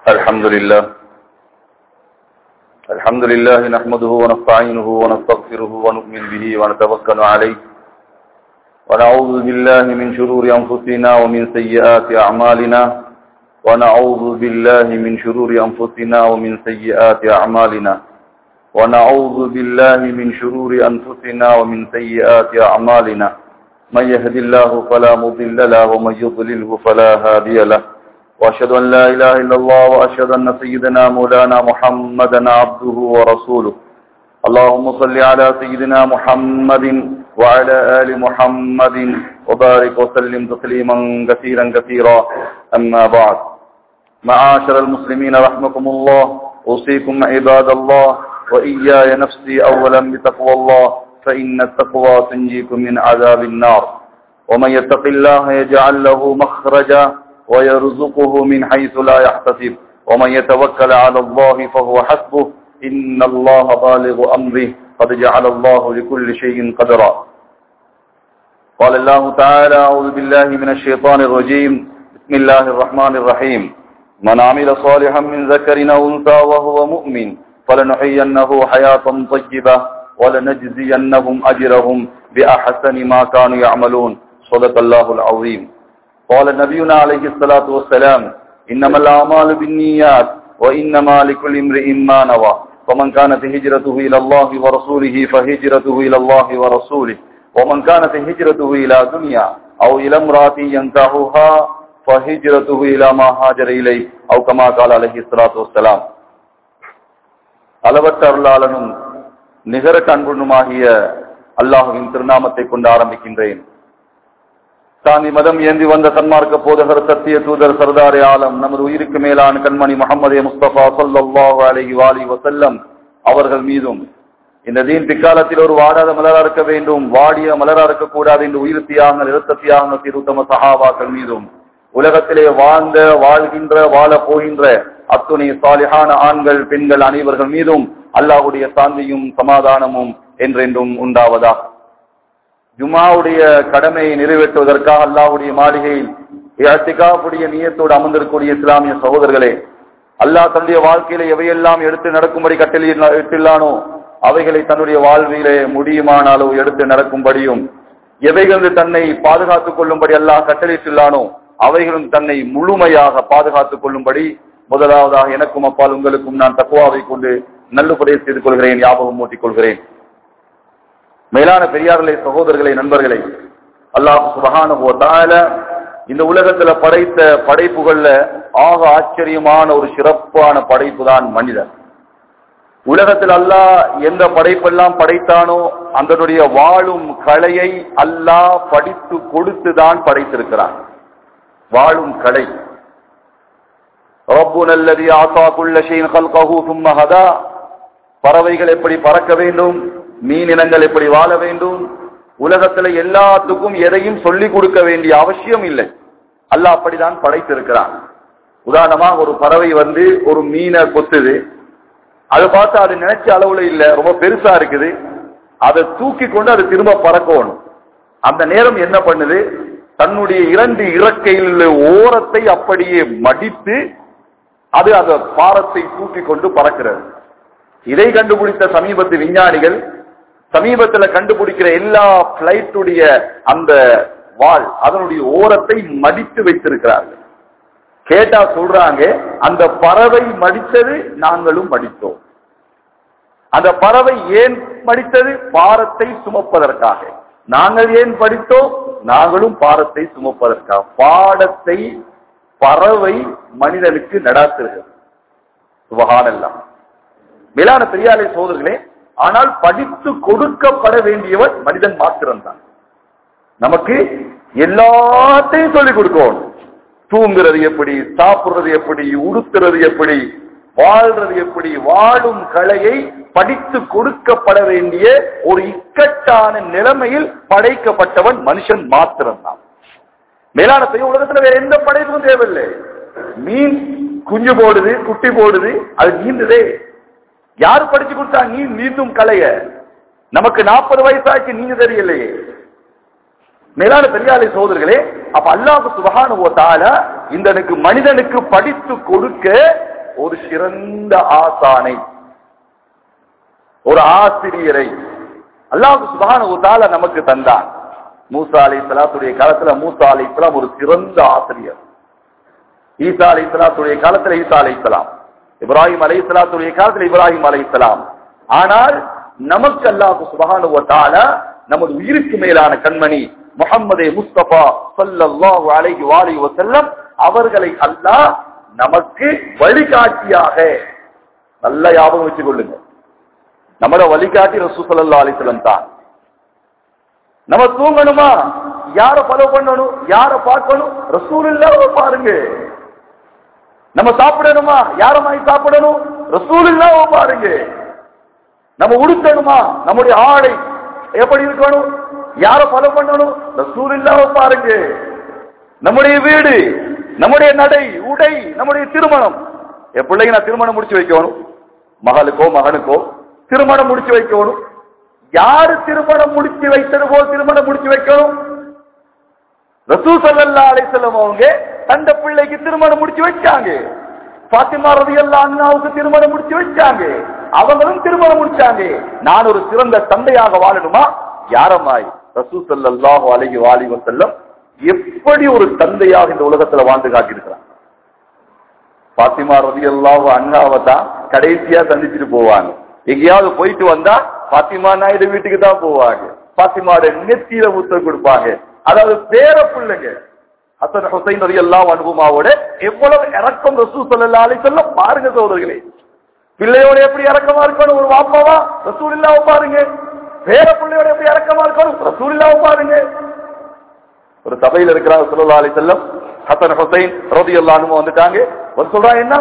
الحمد لله الحمد لله نحمده ونستعينه ونستغفره ونؤمن به ونتوكل عليه ونعوذ بالله من شرور أنفسنا ومن سيئات أعمالنا ونعوذ بالله من شرور أنفسنا ومن سيئات أعمالنا ونعوذ بالله من شرور أنفسنا ومن سيئات أعمالنا من يهد الله فلا مضل له ومن يضلله فلا هادي له وأشهد أن لا إله إلا الله وأشهد أن سيدنا مولانا محمدا عبده ورسوله اللهم صل على سيدنا محمد وعلى آل محمد وبارك وسلم تسليما كثيرا كثيرا أما بعد معاشر المسلمين رحمكم الله أوصيكم عباد الله وإياي نفسي أولا بتقوى الله فإن التقوى تنجيكم من عذاب النار ومن يتق الله يجعل له مخرجا ويرزقه من حيث لا يحتسب ومن يتوكل على الله فهو حسبه إن الله بالغ أمره قد جعل الله لكل شيء قدرا قال الله تعالى أعوذ بالله من الشيطان الرجيم بسم الله الرحمن الرحيم من عمل صالحا من ذكر أو أنثى وهو مؤمن فلنحيينه حياة طيبة ولنجزينهم أجرهم بأحسن ما كانوا يعملون صدق الله العظيم قال نبينا عليه الصلاة والسلام إنما الأعمال بالنيات وإنما لكل امرئ ما نوى ومن كانت هجرته إلى الله ورسوله فهجرته إلى الله ورسوله ومن كانت هجرته إلى دنيا أو إلى امرأة ينكحها فهجرته إلى ما هاجر إليه أو كما قال عليه الصلاة والسلام அளவற்ற அருளாளனும் நிகர கண்புண்ணுமாகிய அல்லாஹுவின் திருநாமத்தை கொண்டு ஆரம்பிக்கின்றேன் சாந்தி மதம் ஏந்தி வந்த சன்மார்க்க போதகர் சத்திய தூதர் சர்தாரே ஆலம் நமது உயிருக்கு மேலான கண்மணி முகமது முஸ்தபா சொல்லாஹு அலஹி வாலி வசல்லம் அவர்கள் மீதும் இந்த தீன் பிக்காலத்தில் ஒரு வாடாத மலரா இருக்க வேண்டும் வாடிய மலரா இருக்கக்கூடாது என்று உயிர் தியாகங்கள் இருத்த தியாகங்கள் திருத்தம சஹாபாக்கள் மீதும் உலகத்திலே வாழ்ந்த வாழ்கின்ற வாழ போகின்ற அத்துணை சாலிஹான ஆண்கள் பெண்கள் அனைவர்கள் மீதும் அல்லாஹுடைய சாந்தியும் சமாதானமும் என்றென்றும் உண்டாவதா ஜுமாவுடைய கடமையை நிறைவேற்றுவதற்காக அல்லாஹுடைய மாளிகையில் இழத்திகாவுடைய நீயத்தோடு அமர்ந்திருக்கக்கூடிய இஸ்லாமிய சகோதரர்களே அல்லாஹ் தன்னுடைய வாழ்க்கையில எவையெல்லாம் எடுத்து நடக்கும்படி கட்டளையில் இட்டுள்ளானோ அவைகளை தன்னுடைய வாழ்விலே முடியுமான அளவு எடுத்து நடக்கும்படியும் எவைகள் தன்னை பாதுகாத்துக் கொள்ளும்படி அல்லாஹ் கட்டளையிட்டுள்ளானோ அவைகளும் தன்னை முழுமையாக பாதுகாத்துக் கொள்ளும்படி முதலாவதாக எனக்கும் அப்பால் உங்களுக்கும் நான் தக்குவாவை கொண்டு நல்லுபடியை செய்து கொள்கிறேன் ஞாபகம் மூட்டிக் கொள்கிறேன் மேலான பெரியார்களே சகோதரர்களே நண்பர்களே அல்லாஹ் சுபகான இந்த உலகத்துல படைத்த படைப்புகள்ல ஆக ஆச்சரியமான ஒரு சிறப்பான படைப்பு தான் மனிதன் உலகத்தில் அல்லாஹ் எந்த படைப்பெல்லாம் படைத்தானோ அதனுடைய வாழும் கலையை அல்லாஹ் படித்து கொடுத்து தான் படைத்திருக்கிறான் வாழும் கலை ரப்புன் அல்லது ஆசா குள்ள ஷெயின் கல்கஹூ சும்ம ஹதா பறவைகள் எப்படி பறக்க வேண்டும் மீன் இனங்கள் எப்படி வாழ வேண்டும் உலகத்துல எல்லாத்துக்கும் எதையும் சொல்லிக் கொடுக்க வேண்டிய அவசியம் இல்லை அல்லாஹ் அப்படிதான் படைத்திருக்கிறான் உதாரணமா ஒரு பறவை வந்து ஒரு மீனை கொத்துது அதை பார்த்து அது நினைச்ச அளவுல இல்ல ரொம்ப பெருசா இருக்குது அதை தூக்கி கொண்டு அது திரும்ப பறக்கணும் அந்த நேரம் என்ன பண்ணுது தன்னுடைய இரண்டு இறக்கையில் உள்ள ஓரத்தை அப்படியே மடித்து அது அந்த பாரத்தை தூக்கி கொண்டு பறக்கிறது இதை கண்டுபிடித்த சமீபத்து விஞ்ஞானிகள் சமீபத்துல கண்டுபிடிக்கிற எல்லா பிளைட்டுடைய அந்த வால் அதனுடைய ஓரத்தை மடித்து வைத்திருக்கிறார்கள் கேட்டா சொல்றாங்க அந்த பறவை மடித்தது நாங்களும் மடித்தோம் அந்த பறவை ஏன் மடித்தது பாரத்தை சுமப்பதற்காக நாங்கள் ஏன் படித்தோம் நாங்களும் பாரத்தை சுமப்பதற்காக பாடத்தை பறவை மனிதனுக்கு நடாத்துகிறது சுபகானெல்லாம் மேலான பெரியாலை சோதர்களே ஆனால் படித்து கொடுக்கப்பட வேண்டியவர் மனிதன் மாத்திரம்தான் நமக்கு எல்லாத்தையும் சொல்லிக் கொடுக்கணும் தூங்குறது எப்படி சாப்பிடுறது எப்படி உடுத்துறது எப்படி வாழ்றது எப்படி வாழும் கலையை படித்து கொடுக்கப்பட வேண்டிய ஒரு இக்கட்டான நிலைமையில் படைக்கப்பட்டவன் மனுஷன் மாத்திரம்தான் மேலான பெரிய உலகத்துல வேற எந்த படைப்பும் தேவையில்லை மீன் குஞ்சு போடுது குட்டி போடுது அது நீந்துதே யாரு படிச்சு கொடுத்தா நீ நீந்தும் கலைய நமக்கு நாற்பது வயசாச்சு நீங்க தெரியலையே மேலான பெரியாலை சோதர்களே அப்ப அல்லாஹ் சுபஹானுவ தஆலா இந்த மனிதனுக்கு படித்து கொடுக்க ஒரு சிறந்த ஆசானை ஒரு ஆசிரியரை அல்லாஹ் சுபான தால நமக்கு தந்தான் மூசா அலி சலாத்துடைய காலத்துல மூசா அலி இஸ்லாம் ஒரு சிறந்த ஆசிரியர் ஈசா அலி இஸ்லாத்துடைய காலத்துல ஈசா அலி இஸ்லாம் இப்ராஹிம் அலை இஸ்லாத்துடைய காலத்துல இப்ராஹிம் அலை இஸ்லாம் ஆனால் நமக்கு அல்லாஹ் சுபஹானு தால நமது உயிருக்கு மேலான கண்மணி முகம்மது முஸ்தபா சல்லல்லாஹு அலைஹி வாலிஹி வஸல்லம் அவர்களை அல்லாஹ் நமக்கு வழிகாட்டியாக நல்ல ஞாபகம் வச்சுக் கொள்ளுங்க நம்மள வழிகாட்டி ரசூ சல்லா அலிஸ்லம் தான் நம்ம தூங்கணுமா யார ஃபாலோ பண்ணணும் யார பார்க்கணும் ரசூல் இல்லாம பாருங்க நம்ம சாப்பிடணுமா யார மாதிரி சாப்பிடணும் ரசூல் இல்லாம பாருங்க நம்ம உடுத்தணுமா நம்முடைய ஆடை எப்படி இருக்கணும் யார ஃபாலோ பண்ணணும் ரசூல் இல்லாம பாருங்க நம்முடைய வீடு நம்முடைய நடை உடை நம்முடைய திருமணம் என் பிள்ளைங்க நான் திருமணம் முடிச்சு வைக்கணும் மகளுக்கோ மகனுக்கோ திருமணம் முடிச்சு வைக்கணும் யாரு திருமணம் முடிச்சு வைத்தது போல் திருமணம் முடிச்சு வைக்கணும் ரசூ சல்லா அலிசல்லம் அவங்க அந்த பிள்ளைக்கு திருமணம் முடிச்சு வச்சாங்க பாத்திமா ரவி அல்லா அண்ணாவுக்கு திருமணம் முடிச்சு வச்சாங்க அவங்களும் திருமணம் முடிச்சாங்க நான் ஒரு சிறந்த தந்தையாக வாழணுமா யாரமாய் ரசூ சல்லாஹு அலகி வாலி வசல்லம் எப்படி ஒரு தந்தையாக இந்த உலகத்துல வாழ்ந்து காட்டியிருக்கிறான் பாத்திமா ரவி அல்லாஹு அண்ணாவை தான் கடைசியா சந்திச்சுட்டு போவாங்க எங்கேயாவது போயிட்டு வந்தா பாத்திமா நாயுடு வீட்டுக்கு தான் போவாங்க பாத்திமாவோட நெத்தியில முத்தம் கொடுப்பாங்க அதாவது பேர பிள்ளைங்க ஹசன் ஹுசைன் ரவி எல்லாம் அனுபவமாவோட எவ்வளவு இறக்கம் ரசூ சொல்லா சொல்ல பாருங்க சோதர்களே பிள்ளையோட எப்படி இறக்கமா இருக்கணும் ஒரு வாப்பாவா ரசூல் இல்லாம பாருங்க பேர பிள்ளையோட எப்படி இறக்கமா இருக்கணும் ரசூல் இல்லாம பாருங்க ஒரு சபையில் இருக்கிறார் சொல்லா அலி செல்லம் ஹசன் ஹுசைன் ரவி எல்லா அனுபவம் வந்துட்டாங்க ஒரு சொல்றாங்க என்ன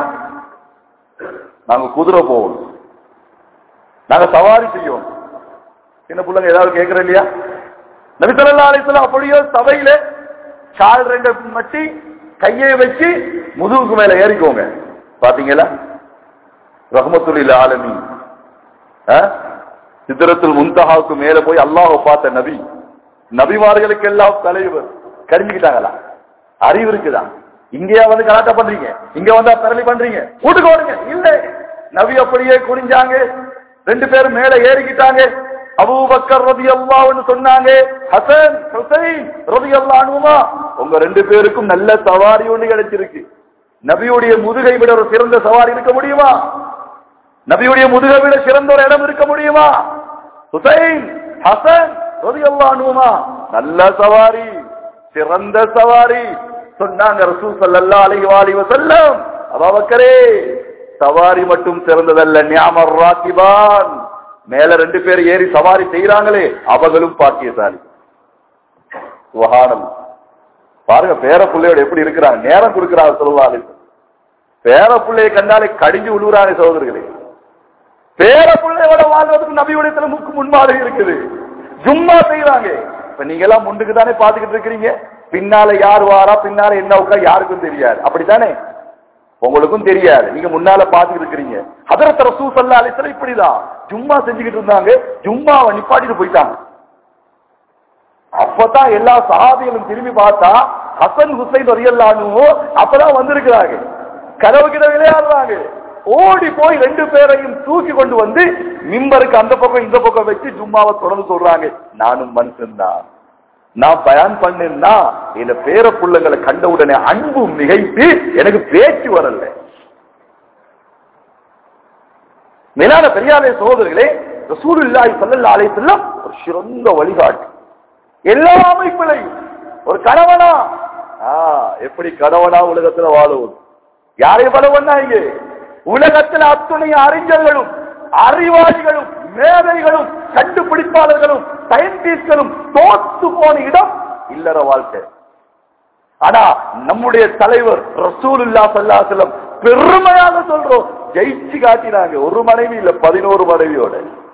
நாங்க குதிரை போகணும் நாங்க சவாரி செய்யணும் சின்ன பிள்ளைங்க ஏதாவது கேட்கற இல்லையா நபிசல்லா அலிஸ்லாம் அப்படியோ சபையில கால் ரெண்டு மட்டி கையை வச்சு முதுகுக்கு மேல ஏறிக்கோங்க பாத்தீங்களா ரஹமத்துல் ஆலமி சித்திரத்தில் முந்தஹாவுக்கு மேல போய் அல்லாஹ் பார்த்த நபி நபிமார்களுக்கு எல்லாம் தலைவர் கடிஞ்சுக்கிட்டாங்களா அறிவு இருக்குதா இங்கேயா வந்து கலாட்டா பண்றீங்க இங்க வந்தா தரலி பண்றீங்க வீட்டுக்கு ஓடுங்க இல்ல நபி அப்படியே குனிஞ்சாங்க ரெண்டு பேரும் மேல ஏறிக்கிட்டாங்க அபூபக்கர் ரதி அல்லான்னு சொன்னாங்க ஹசன் ஹுசைன் ரதி அல்லானுமா உங்க ரெண்டு பேருக்கும் நல்ல சவாரி ஒண்ணு கிடைச்சிருக்கு நபியுடைய முதுகை விட ஒரு சிறந்த சவாரி இருக்க முடியுமா நபியுடைய முதுகை விட சிறந்த ஒரு இடம் இருக்க முடியுமா ஹுசைன் ஹசன் ரதி அல்லானுமா நல்ல சவாரி சிறந்த சவாரி சொன்னாங்க ரசூ சல்லல்லா அலைஹி வாலிஹி வஸல்லம் அபூபக்கரே சவாரி மட்டும் சிறந்ததல்ல நியாமர் ராக்கிபான் மேல ரெண்டு பேர் ஏறி சவாரி செய்யறாங்களே அவர்களும் பாக்கியசாலி சுகானம் பாருங்க பேர பிள்ளையோட எப்படி இருக்கிறாங்க நேரம் கொடுக்கிறாங்க சொல்லுவாங்க பேர பிள்ளையை கண்டாலே கடிஞ்சு விழுவுறாங்க சகோதரர்களே பேர பிள்ளையோட வாழ்வதற்கு நபியுடைய முக்கு முன்மாதிரி இருக்குது ஜும்மா செய்யறாங்க இப்ப நீங்க எல்லாம் முண்டுக்கு தானே பாத்துக்கிட்டு இருக்கிறீங்க பின்னால யார் வாரா பின்னால என்ன உட்கா யாருக்கும் தெரியாது அப்படித்தானே உங்களுக்கும் தெரியாது நீங்க முன்னால பாத்துக்கிட்டு இருக்கிறீங்க ஹதரத் ரசூ சல்லா அலிஸ்லாம் இப்படிதான் ஜும்மா செஞ்சுக்கிட்டு இருந்தாங்க ஜும்மாவை நிப்பாட்டிட்டு போயிட்டாங்க அப்பதான் எல்லா சஹாபிகளும் திரும்பி பார்த்தா ஹசன் ஹுசைன் வரியல்லானும் அப்பதான் வந்திருக்கிறாங்க கதவு கிட்ட விளையாடுறாங்க ஓடி போய் ரெண்டு பேரையும் தூக்கி கொண்டு வந்து மிம்பருக்கு அந்த பக்கம் இந்த பக்கம் வச்சு ஜும்மாவை தொடர்ந்து சொல்றாங்க நானும் மனுஷன்தான் நான் பயன் பண்ணேன்னா இந்த பேர புள்ளங்களை கண்ட உடனே அன்பு மிகைத்து எனக்கு பேச்சு வரல மேலான பெரியாரே சகோதரர்களே ரசூலுல்லாஹி ஸல்லல்லாஹு அலைஹி வஸல்லம் ஒரு சிறந்த வழிகாட்டு எல்லா அமைப்பிலையும் ஒரு கணவனா ஆ, எப்படி கணவனா உலகத்துல வாழுவது யாரை பலவன்னா இங்கே உலகத்துல அத்துணை அறிஞர்களும் அறிவாளிகளும் மேதைகளும் கண்டுபிடிப்பாளர்களும் சயின்டிஸ்ட்களும் தோத்து போன இடம் இல்லற வாழ்க்கை ஆனா நம்முடைய தலைவர் ரசூலுல்லா சல்லாசலம் பெருமையாக சொல்றோம் ஜெயிச்சு காட்டினாங்க ஒரு மனைவி இல்ல பதினோரு மனைவியோட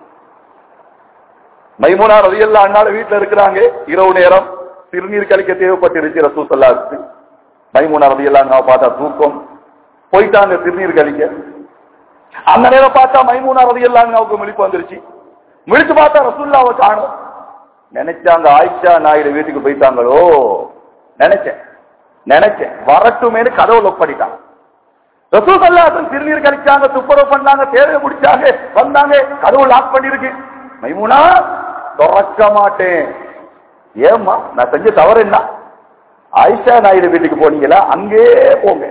மைமுனா ரவியல்லா அண்ணாட வீட்டுல இருக்கிறாங்க இரவு நேரம் சிறுநீர் கழிக்க தேவைப்பட்டிருச்சு ரசூல் சல்லாத்து மைமுனா ரவியல்லா அண்ணாவை பார்த்தா தூக்கம் போயிட்டாங்க சிறுநீர் கழிக்க அந்த நேரம் பார்த்தா மைமூனா ரவியல்லா அண்ணாவுக்கு முழிப்பு வந்துருச்சு முழிச்சு பார்த்தா ரசூல்லாவை காணும் நினைச்சாங்க ஆயிஷா நாயுடு வீட்டுக்கு போயிட்டாங்களோ நினைச்சேன் நினைச்சேன் வரட்டுமேனு கதவுல ஒப்படிட்டான் ரசூசல்லாசன் சிறுநீர் கழிச்சாங்க துப்புரவு பண்ணாங்க தேவையை முடிச்சாங்க வந்தாங்க கதவு லாக் பண்ணிருக்கு மைமுனா திறக்க மாட்டேன் ஏம்மா நான் செஞ்ச தவறு என்ன ஆயிஷா நாயுடு வீட்டுக்கு போனீங்களா அங்கே போங்க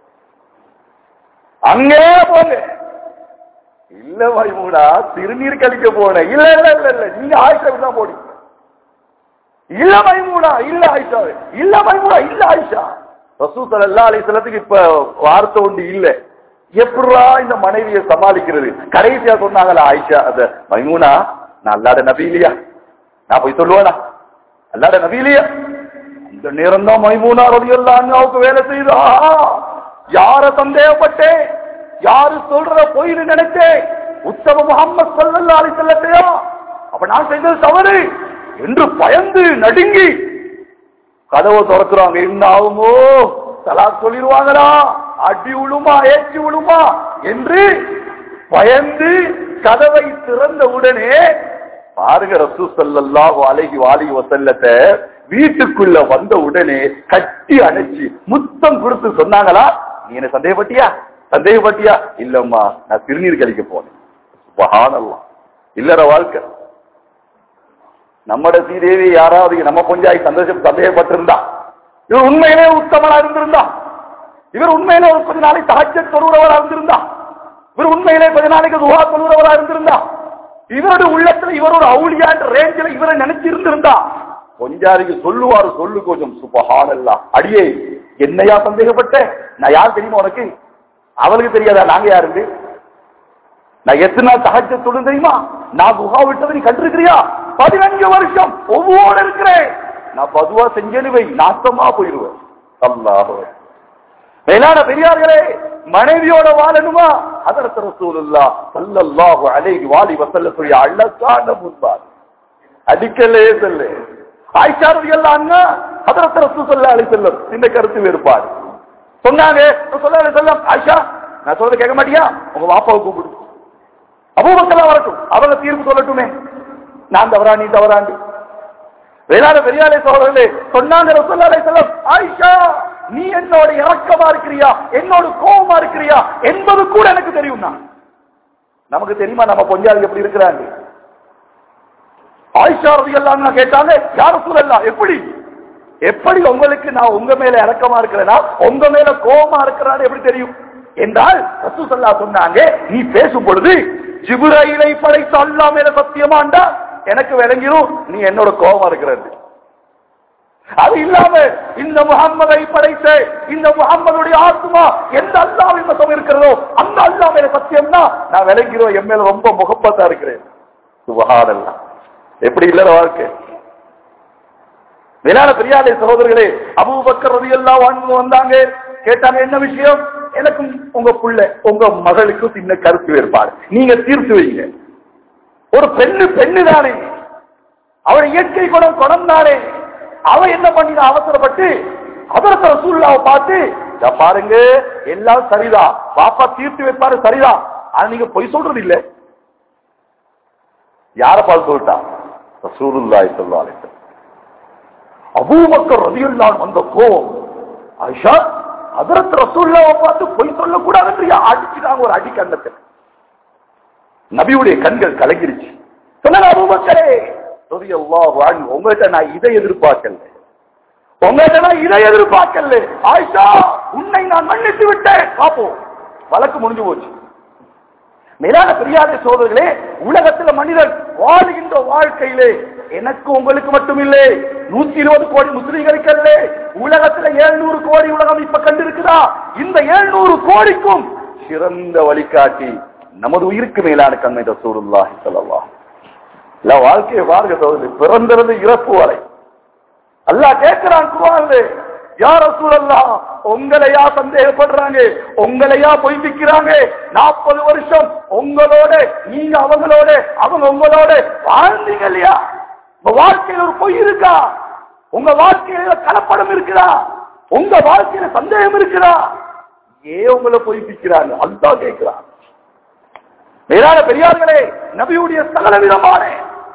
அங்கே போங்க இல்ல மைமுனா சிறுநீர் கழிக்க போனேன் இல்ல இல்ல இல்ல இல்ல நீங்க ஆயிஷா தான் போனீங்க இல்ல மைமுனா இல்ல ஆயிஷா இல்ல மைமுனா இல்ல ஆயிஷா ரசூ சல்லா அலிஸ்லத்துக்கு இப்ப வார்த்தை உண்டு இல்ல எப்படா இந்த மனைவியை சமாளிக்கிறது கடைசியா சொன்னாங்களா ஆயிஷா அத மைமுனா நான் அல்லாட நபி இல்லையா நான் போய் சொல்லுவேனா அல்லாட நபி இல்லையா இந்த நேரம் தான் மைமூனா ரவி அல்லாவுக்கு வேலை செய்தா யார சந்தேகப்பட்டேன் யாரு சொல்ற பொய்னு நினைச்சேன் உத்தம முகமது சல்லல்லா அலி செல்லத்தையா அப்ப நான் செய்தது தவறு என்று பயந்து நடுங்கி கதவை திறக்கிறாங்க என்ன ஆகுமோ தலா சொல்லிடுவாங்களா அடி விழுமா ஏற்றி விழுமா என்று பயந்து கதவை திறந்த உடனே பாருங்க ரசூ சல்லல்லாஹு அலைஹி வாலிஹி வஸல்லத்தை வீட்டுக்குள்ள வந்த உடனே கட்டி அணைச்சு முத்தம் கொடுத்து சொன்னாங்களா நீ என்ன சந்தேகப்பட்டியா சந்தேகப்பட்டியா இல்லம்மா நான் திருநீர் கழிக்க போனேன் சுபஹானல்லாஹ் இல்லற வாழ்க்கை நம்மட சீதேவி யாராவது நம்ம கொஞ்சாய் சந்தோஷம் சந்தேகப்பட்டிருந்தா இவர் உண்மையிலே உத்தமனா இருந்திருந்தா இவர் உண்மையிலே ஒரு கொஞ்ச நாளைக்கு தகச்ச தொழுறவரா இருந்திருந்தா இவர் உண்மையிலே கொஞ்ச நாளைக்கு துவா தொழுறவரா இருந்திருந்தா இவருடைய உள்ளத்துல இவர் ஒரு அவுளியான்ற ரேஞ்சில் இவரை நினைச்சு இருந்திருந்தா கொஞ்சாதிக்கு சொல்லுவாரு சொல்லு கொஞ்சம் சுபஹானல்லா அடியே என்னையா சந்தேகப்பட்ட நான் யார் தெரியுமா உனக்கு அவளுக்கு தெரியாதா நாங்க யாருக்கு நான் எத்தனை நாள் தகச்ச தொழு தெரியுமா நான் குஹா விட்டதை நீ கண்டிருக்கிறியா பதினஞ்சு வருஷம் ஒவ்வொரு இருக்கிறேன் நான் பதுவா செஞ்சேன்னு வை நாசமா போயிடுவேன் அல்லாஹ் மேலான பெரியார்களே மனைவியோட வாழணுமா அதற்கு ரசூலுல்லா சல்லல்லாஹு அலைஹி வாலி வஸல்லத்துடைய அழகான முன்பார் அடிக்கலே செல்ல ஆயிஷா ரலியல்லாஹு அன்ஹா ஹதரத் ரசூல் ஸல்லல்லாஹு அலைஹி வஸல்லம் இந்த கருத்து வேறுபாடு சொன்னாங்க ஸல்லல்லாஹு அலைஹி வஸல்லம் ஆயிஷா நான் சொல்றது கேட்க மாட்டியா உங்க வாப்பாவை கூப்பிடு அபூபக்கர் வரட்டும் அவங்க தீர்ப்பு சொல்லட்டுமே நான் தவறா நீ தவறாண்டு வேளாண் பெரியாரை சோழர்களே சொன்னாங்க ரசூலுல்லாஹி அலைஹி வஸல்லம் ஆயிஷா நீ என்னோட இறக்கமா இருக்கிறியா என்னோட கோபமா இருக்கிறியா என்பது கூட எனக்கு தெரியும் நான் நமக்கு தெரியுமா நம்ம கொஞ்சம் எப்படி இருக்கிறாங்க ஆயிஷா ரவி எல்லாம் கேட்டாங்க யார சூழல்லாம் எப்படி எப்படி உங்களுக்கு நான் உங்க மேல இறக்கமா இருக்கிறேனா உங்க மேல கோபமா இருக்கிறான்னு எப்படி தெரியும் என்றால் ரசூசல்லா சொன்னாங்க நீ பேசும் பொழுது ஜிபுரையிலை படைத்த அல்லா மேல சத்தியமாண்டா எனக்கு விளங்கிடும் நீ என்னோட கோபமா இருக்கிறது அது இல்லாம இந்த முகம்மதை படைத்த இந்த முகம்மதுடைய ஆத்மா எந்த அல்லாவின் மதம் இருக்கிறதோ அந்த அல்லா மேல சத்தியம்னா நான் விளங்கிறோம் என் மேல ரொம்ப முகப்பத்தா இருக்கிறேன் சுபஹானல்லா எப்படி இல்ல வாழ்க்கை மேலான பெரியாரை சகோதரர்களே அபூபக்கர் ரவி எல்லாம் வாழ்ந்து வந்தாங்க கேட்டாங்க என்ன விஷயம் எனக்கும் உங்க புள்ள உங்க மகளுக்கும் சின்ன கருத்து வேறுபாடு நீங்க தீர்த்து வைங்க ஒரு பெண்ணு பெண்ணு தானே அவள் இயற்கை குணம் குணம் தானே அவ என்ன பண்ணின அவசரப்பட்டு அதரத்த ரசூல்லாவை பார்த்து "இதா பாருங்க எல்லாம் சரிதான் பாப்பா தீர்த்து வைப்பாரு சரிதான் ஆனா நீங்க பொய் சொல்றது இல்ல யார பார்த்து சொல்லிட்டா ரசூலுல்லாஹி ஸல்லல்லாஹு அலைஹி வஸல்லம் அபூபக்கர் ரலியல்லாஹு வந்த கோவம் ஆயிஷா அதரத் ரசூல்லாவை பார்த்து பொய் சொல்லக்கூடாதுன்றியா அடிச்சுட்டாங்க ஒரு அடி கண்ணத்தில் நபியுடைய கண்கள் கலங்கிருச்சு சொன்னாங்க அபூபக்கரே ரலியல்லாஹு அன்ஹு உங்கள்கிட்ட நான் இதை எதிர்பார்க்கல உங்கள்கிட்ட நான் இதை எதிர்பார்க்கல ஆயிஷா உன்னை நான் மன்னித்து விட்டேன் பாப்போம் வழக்கு முடிஞ்சு போச்சு மேலான பெரியாத சோதர்களே உலகத்துல மனிதன் வாழ்கின்ற வாழ்க்கையிலே எனக்கு உங்களுக்கு மட்டும் இல்லை நூத்தி இருபது கோடி முஸ்லீம்களுக்கு அல்ல உலகத்துல ஏழ்நூறு கோடி உலகம் இப்ப கண்டிருக்குதா இந்த ஏழ்நூறு கோடிக்கும் சிறந்த வழிகாட்டி நமது உயிருக்கு மேலான கண்மை ரசூலுல்லாஹி ஸல்லல்லாஹு இல்ல வாழ்க்கையை பாருங்க சோதரி பிறந்திருந்து இறப்பு வரை அல்லாஹ் கேட்கிறான் குர்ஆன்ல யா ரசூலல்லாஹ் உங்களையா சந்தேகப்படுறாங்க உங்களையா பொய்ப்பிக்கிறாங்க நாற்பது வருஷம் உங்களோட நீங்க அவங்களோட அவங்க உங்களோட வாழ்ந்தீங்க இல்லையா உங்க வாழ்க்கையில ஒரு பொய் இருக்கா உங்க வாழ்க்கையில கலப்படம் இருக்குதா உங்க வாழ்க்கையில சந்தேகம் இருக்குதா ஏன் உங்களை பொய்ப்பிக்கிறாங்க அல்லாஹ் கேட்கிறான் மேலான பெரியார்களே நபியுடைய சகல விதமான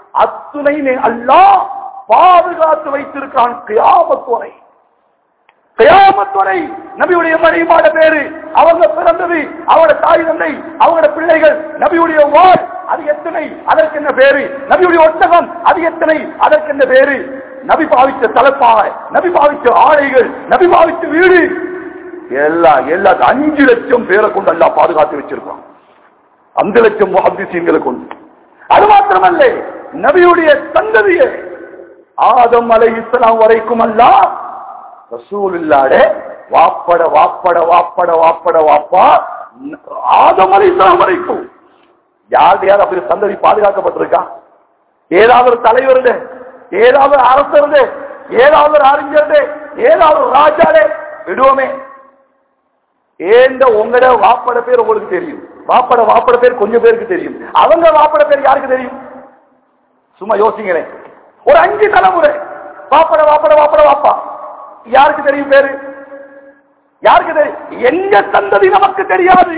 அத்துணை அல்லாஹ் பாதுகாத்து வைத்திருக்கான் கியாமத் வரை கயாமத் வரை நபியுடைய மனைவிமாட பேரு அவங்க பிறந்தது அவங்களோட தாய் தந்தை அவங்களோட பிள்ளைகள் நபியுடைய வாழ் அது எத்தனை அதற்கு என்ன பேரு நபியுடைய ஒட்டகம் அது எத்தனை அதற்கு என்ன பேரு நபி பாவிச்ச தலைப்பாக நபி பாவிச்ச ஆடைகள் நபி பாவிச்ச வீடு எல்லாம் எல்லாம் அஞ்சு லட்சம் பேரை கொண்டு எல்லாம் பாதுகாத்து வச்சிருக்கோம் அஞ்சு லட்சம் முஹத்திசீன்களை கொண்டு அது மாத்திரமல்ல நபியுடைய சந்ததியை ஆதம் அலை இஸ்லாம் வரைக்கும் அல்ல ரசூல் இல்லாட வாப்பட வாப்பட வாப்பட வாப்பட வாப்பா ஆதம் அலை இஸ்லாம் வரைக்கும் யார் யார் அப்படி சந்ததி பாதுகாக்கப்பட்டிருக்கா ஏதாவது ஒரு தலைவருட ஏதாவது ஒரு அரசருட ஏதாவது ஒரு அறிஞருட ஏதாவது ஒரு ராஜாடே விடுவோமே ஏந்த உங்களோட வாப்பட பேர் உங்களுக்கு தெரியும் வாப்பட வாப்பட பேர் கொஞ்சம் பேருக்கு தெரியும் அவங்க வாப்பட பேர் யாருக்கு தெரியும் சும்மா யோசிங்களேன் ஒரு அஞ்சு தலைமுறை வாப்பட வாப்பட வாப்பட வாப்பா யாருக்கு தெரியும் பேரு யாருக்கு தெரியும் எங்க சந்ததி நமக்கு தெரியாது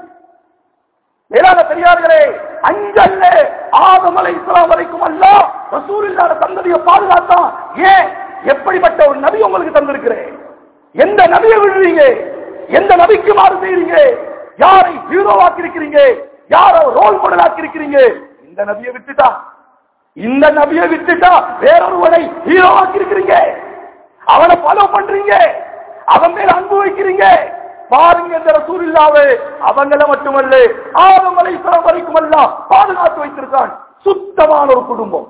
மேலான பெரியார்களே அஞ்சல்ல ஆதமலை இஸ்லாம் வரைக்கும் அல்ல ரசூல் இல்லாத சந்ததியை பாதுகாத்தான் ஏன் எப்படிப்பட்ட ஒரு நபி உங்களுக்கு தந்திருக்கிறேன் எந்த நபியை விடுறீங்க எந்த நபிக்கு மாறு செய்றீங்க யாரை ஹீரோவாக்கி இருக்கிறீங்க யாரை ரோல் மாடல் ஆக்கி இருக்கிறீங்க இந்த நபியை விட்டுட்டா இந்த நபியை விட்டுட்டா வேறொருவனை ஹீரோவாக்கி இருக்கிறீங்க அவனை ஃபாலோ பண்றீங்க அவன் மேல அன்பு வைக்கிறீங்க பாருங்க இந்த ரசூல் இல்லாவே அவங்கள மட்டுமல்ல ஆதமலை வரைக்கும் எல்லாம் பாதுகாத்து வைத்திருக்கான் சுத்தமான ஒரு குடும்பம்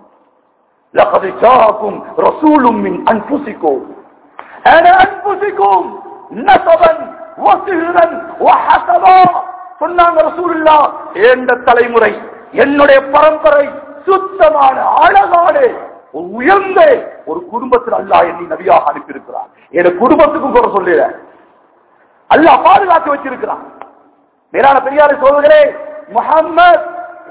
لقد جاءكم رسول من انفسكم انا انفسكم نسبا وسهرا وحسبا சொன்னாங்க ரசூலுல்லா எந்த தலைமுறை என்னுடைய பரம்பரை சுத்தமான அழகான ஒரு உயர்ந்த ஒரு குடும்பத்தில் அல்லாஹ் என்னை நபியாக அனுப்பியிருக்கிறார் என் குடும்பத்துக்கும் கூட சொல்லிடுறேன் அல்லாஹ் பாதுகாத்து வச்சிருக்கிறான் மேலான பெரியாரை சொல்கிறேன் முகம்மது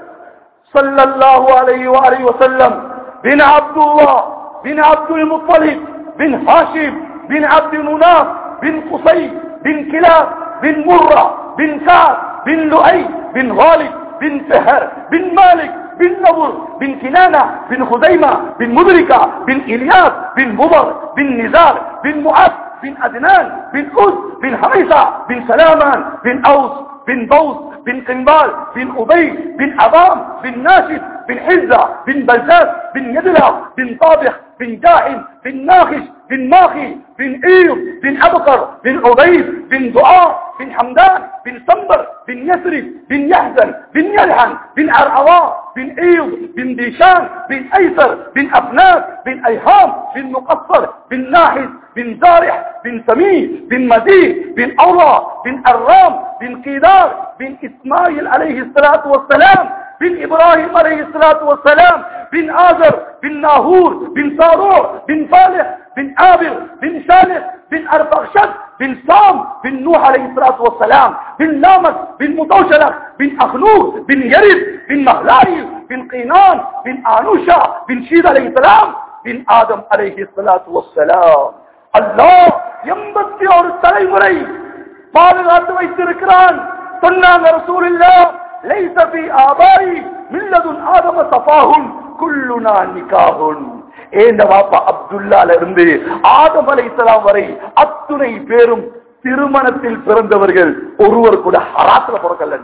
ஸல்லல்லாஹு அலைஹி வஆலிஹி வஸல்லம் பின் அப்துல்லாஹ் பின் அப்துல் முத்தலிப் பின் ஹாஷிம் பின் அப்து முனாப் பின் குசை பின் கிலாப் பின் முர்ரா பின் காத் பின் லுஐ பின் غالب بن فهر بن مالك بن نبر بن كنانة بن خزيمة بن مدركة بن إلياس بن مضر بن نزار بن معاذ بن أدنان بن أس بن حريصة بن سلامان بن أوس بن بوس بن قنبال بن أبي بن أبام بن ناشد بن حزة بن بلزاز بن يدلع بن طابخ بن جاحم بن ناخش بن ماخي بن إيوب بن أبقر بن عبيد بن دعاء بن حمدان بن صنبر بن يسرب بن يحزن بن يلحن بن أرعواء بن إيوب بن ديشان بن أيسر بن أفناس بن أيهام بن مقصر بن ناحس بن زارح بن سمين بن مزيد بن أورا بن أرام بن قيدار بن إسماعيل عليه الصلاة والسلام بن إبراهيم عليه الصلاة والسلام بن آزر بن ناهور بن صاروع بن فالح بن آبر بن شالح بن أرفخشد بن سام بن نوح عليه الصلاة والسلام بن لامس بن متوشلة بن أخنور بن يرد بن مهلايل بن قينان بن آنوشا بن شيد عليه السلام بن آدم عليه الصلاة والسلام அல்லாஹ் எண்பத்தி ஒரு தலைமுறை பாதுகாத்து வைத்திருக்கிறான் சொன்னாங்க ரசூலுல்லா லைஸ ஃபீ ஆபாய் மில்லதுன் ஆதம சஃபாஹுன் குல்லுனா நிகாஹுன் ஏந்த வாப்பா அப்துல்லால இருந்து ஆதம் அலைஹிஸ்ஸலாம் வரை அத்துணை பேரும் திருமணத்தில் பிறந்தவர்கள் ஒருவர் கூட ஹராத்துல பிறக்கல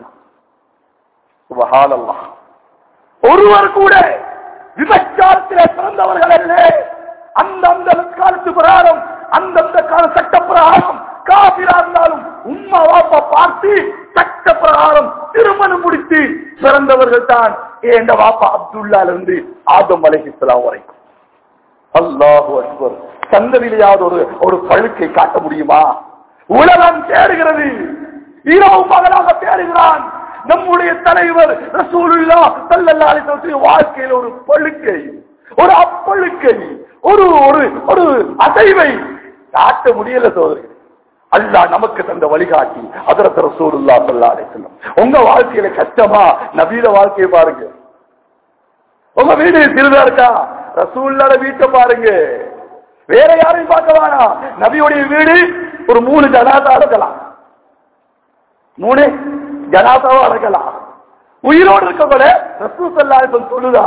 சுபஹானல்லாஹ் ஒருவர் கூட விபச்சாரத்திலே பிறந்தவர்கள் அல்ல அந்தந்த காலத்து பிரகாரம் அந்தந்த கால சட்ட பிரகாரம் காபிரா இருந்தாலும் உம்மா வாப்பா பார்த்து சட்ட பிரகாரம் திருமணம் முடித்து பிறந்தவர்கள் தான் ஏண்ட வாப்பா அப்துல்லால இருந்து ஆதம் அலைஹிஸ்ஸலாம் வரைக்கும் அல்லாஹு அக்பர் சந்ததியிலேயாவது ஒரு ஒரு பழுக்கை காட்ட முடியுமா உலகம் தேடுகிறது இரவு மகனாக தேடுகிறான் நம்முடைய தலைவர் ரசூலுல்லா ஸல்லல்லாஹு அலைஹி வஸல்லம் வாழ்க்கையில் ஒரு பழுக்கை ஒரு அப்பழுக்கை ஒரு ஒரு ஒரு அசைவை காட்ட முடியல சோதரி அல்லாஹ் நமக்கு தந்த வழிகாட்டி அதரத்த ரசூலுல்லா ஸல்லல்லாஹு அலைஹி வஸல்லம் உங்க வாழ்க்கையில கஷ்டமா நபீல வாழ்க்கையை பாருங்க உங்க வீடு சிறிதா இருக்கா ரசூல்லாட வீட்டை பாருங்க வேற யாரையும் பார்க்க வேணாம் நபியுடைய வீடு ஒரு மூணு ஜனாதா இருக்கலாம் மூணு ஜனாதாவா இருக்கலாம் உயிரோடு இருக்க கூட ரசூல் ஸல்லல்லாஹு அலைஹி வஸல்லம் சொல்லுதா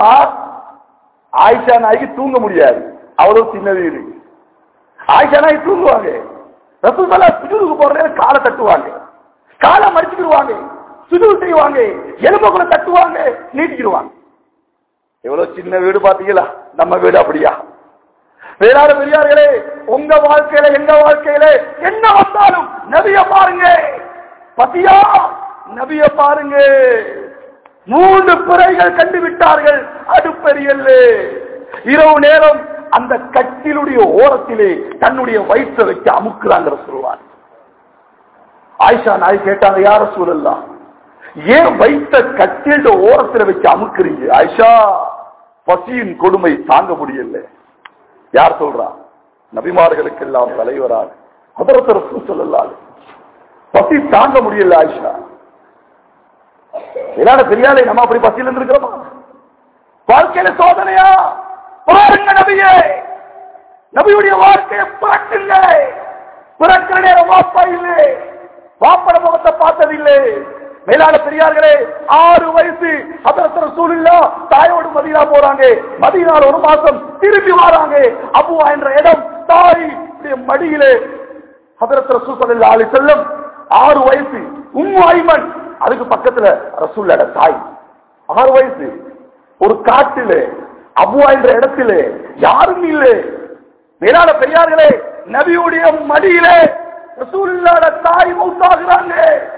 ஆயிஷா நாய்க்கு தூங்க முடியாது அவ்வளவு சின்ன வீடு ஆயிஷா நாய் தூங்குவாங்க ரசூசல்லா சுஜூதுக்கு போறதே காலை தட்டுவாங்க காலை மடிச்சுக்கிடுவாங்க சுஜூது செய்வாங்க எலும்ப கூட தட்டுவாங்க நீட்டிக்கிடுவாங்க எவ்வளவு சின்ன வீடு பாத்தீங்களா நம்ம வீடு அப்படியா வேளாண் பெரியார்களே உங்க வாழ்க்கையில எங்க வாழ்க்கையில என்ன வந்தாலும் நபிய பாருங்க பத்தியா நபிய பாருங்க மூன்று பிறைகள் கண்டு விட்டார்கள் அடுப்பெரியல்ல இரவு நேரம் அந்த கட்டிலுடைய ஓரத்திலே தன்னுடைய வயிற்றை வச்சு அமுக்குறாங்க சொல்லுவார் ஆயிஷா நாய் கேட்டாங்க யார சூழல்லாம் ஏன் வைத்த கட்டில ஓரத்துல வச்சு அமுக்குறீங்க ஆயிஷா பசியின் கொடுமை தாங்க முடியல யார் சொல்றா நபிமார்களுக்கு எல்லாம் தலைவராக அதரத்தரசு சொல்லலாது பசி தாங்க முடியல ஆயிஷா எல்லார பெரியாலே நம்ம அப்படி பசியில் இருந்திருக்கிறோமா வாழ்க்கையில சோதனையா பாருங்க நபியே நபியுடைய வாழ்க்கையை பிறக்குங்க பிறக்கிற நேரம் வாப்பா இல்லை வாப்பட முகத்தை பார்த்ததில்லை மேலான பெரியார்களே ஆறு வயசு அதரசர சூழ்நிலா தாயோடு மதீனா போறாங்க மதீனால ஒரு மாசம் திரும்பி வராங்க அபுவா என்ற இடம் தாய் மடியிலே அதரசர சூசல் ஆளு செல்லும் ஆறு வயசு உம்மு ஐமன் அதுக்கு பக்கத்துல ரசூல்லோட தாய் ஆறு வயசு ஒரு காட்டில அபுவா என்ற இடத்திலே யாரும் இல்லை மேலான பெரியார்களே நபியுடைய மடியிலே ரசூலுல்லாஹ்வோட தாய் மௌத்தாகிறாங்க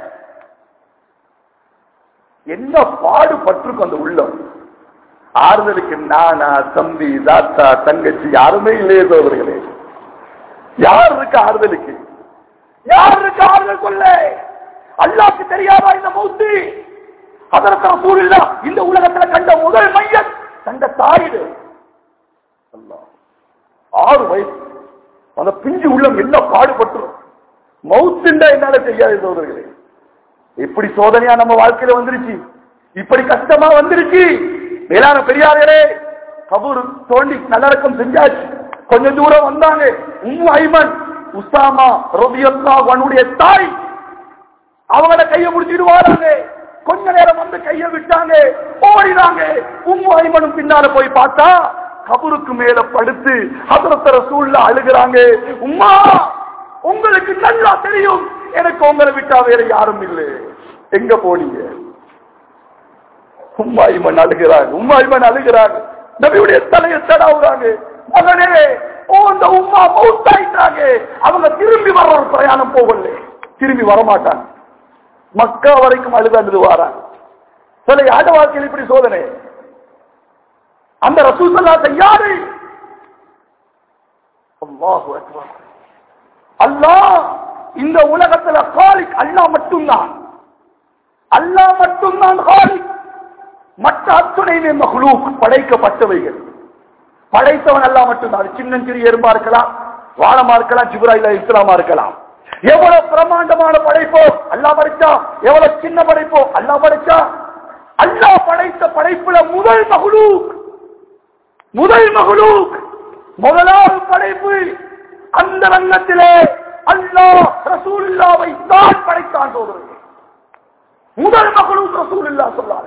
என்ன பாடுபட்டிருக்கும் அந்த உள்ளம் ஆறுதலுக்கு நானா தம்பி தாத்தா தங்கச்சி யாருமே இல்லையே சோதர்களே யார் இருக்கு ஆறுதலுக்கு யார் இருக்கு ஆறுதல் சொல்ல அல்லாக்கு தெரியாதா இந்த மௌத்து அதற்கு ரசூலுல்லா இந்த உலகத்துல கண்ட முதல் மையம் கண்ட தாயிடு அல்லாஹ். ஆறு வயசு அந்த பிஞ்சு உள்ளம் என்ன பாடுபட்டுரும் மவுத்துண்டா என்னால செய்யாது சோதர்களே இப்படி சோதனையா நம்ம வாழ்க்கையில வந்துருச்சு இப்படி கஷ்டமா வந்துருச்சு மேலான பெரியார்களே கபூர் தோண்டி நல்லடக்கம் செஞ்சாச்சு கொஞ்ச தூரம் வந்தாங்க உம்மு ஐமன் உசாமா ரபியல்லா அவனுடைய தாய் அவங்கள கைய முடிச்சிட்டு வராங்க கொஞ்ச நேரம் வந்து கைய விட்டாங்க ஓடினாங்க உம்மு ஐமனும் பின்னால போய் பார்த்தா கபருக்கு மேல படுத்து ஹசரத்தர சூழ்ல அழுகிறாங்க உம்மா உங்களுக்கு நல்லா தெரியும் எனக்கு உங்களை விட்டா வேற யாரும் இல்லை எங்க போனீங்க உம்மாயிமன் அழுகிறாங்க உம்மாயிமன் அழுகிறாங்க நபியுடைய தலையை தடாவுறாங்க மகனே ஓ இந்த உம்மா மௌத்தாயிட்டாங்க அவங்க திரும்பி வர ஒரு பிரயாணம் போகல திரும்பி வரமாட்டாங்க மக்கா வரைக்கும் அழுது அழுது வாராங்க சில யாட வாழ்க்கையில் இப்படி சோதனை அந்த ரசூசல்லாத்தை யாரு அல்லாஹு அக்பர் அல்லாஹ் இந்த உலகத்துல காலிக் அல்லாஹ் மட்டும்தான் அல்லாஹ் மட்டும்தான் காலிக் மற்ற அத்துணையுமே மஹ்லூக் படைக்கப்பட்டவைகள் படைத்தவன் அல்லாஹ் மட்டும்தான் அது சின்ன சிறிய எறும்பா இருக்கலாம் வானமா இருக்கலாம் ஜிப்ராயில இஸ்லாமா இருக்கலாம் எவ்வளவு பிரமாண்டமான படைப்போ அல்லாஹ் படைச்சா எவ்வளவு சின்ன படைப்போ அல்லாஹ் படைச்சா அல்லாஹ் படைத்த படைப்புல முதல் மஹ்லூக் முதல் மகளூக் முதலாவது படைப்பு அந்த ரங்கத்திலே அல்லாஹ் ரசூலுல்லாவை தான் படைத்தான் சோதரர்கள் முதல் மகளூக் ரசூலுல்லா சொல்லாரு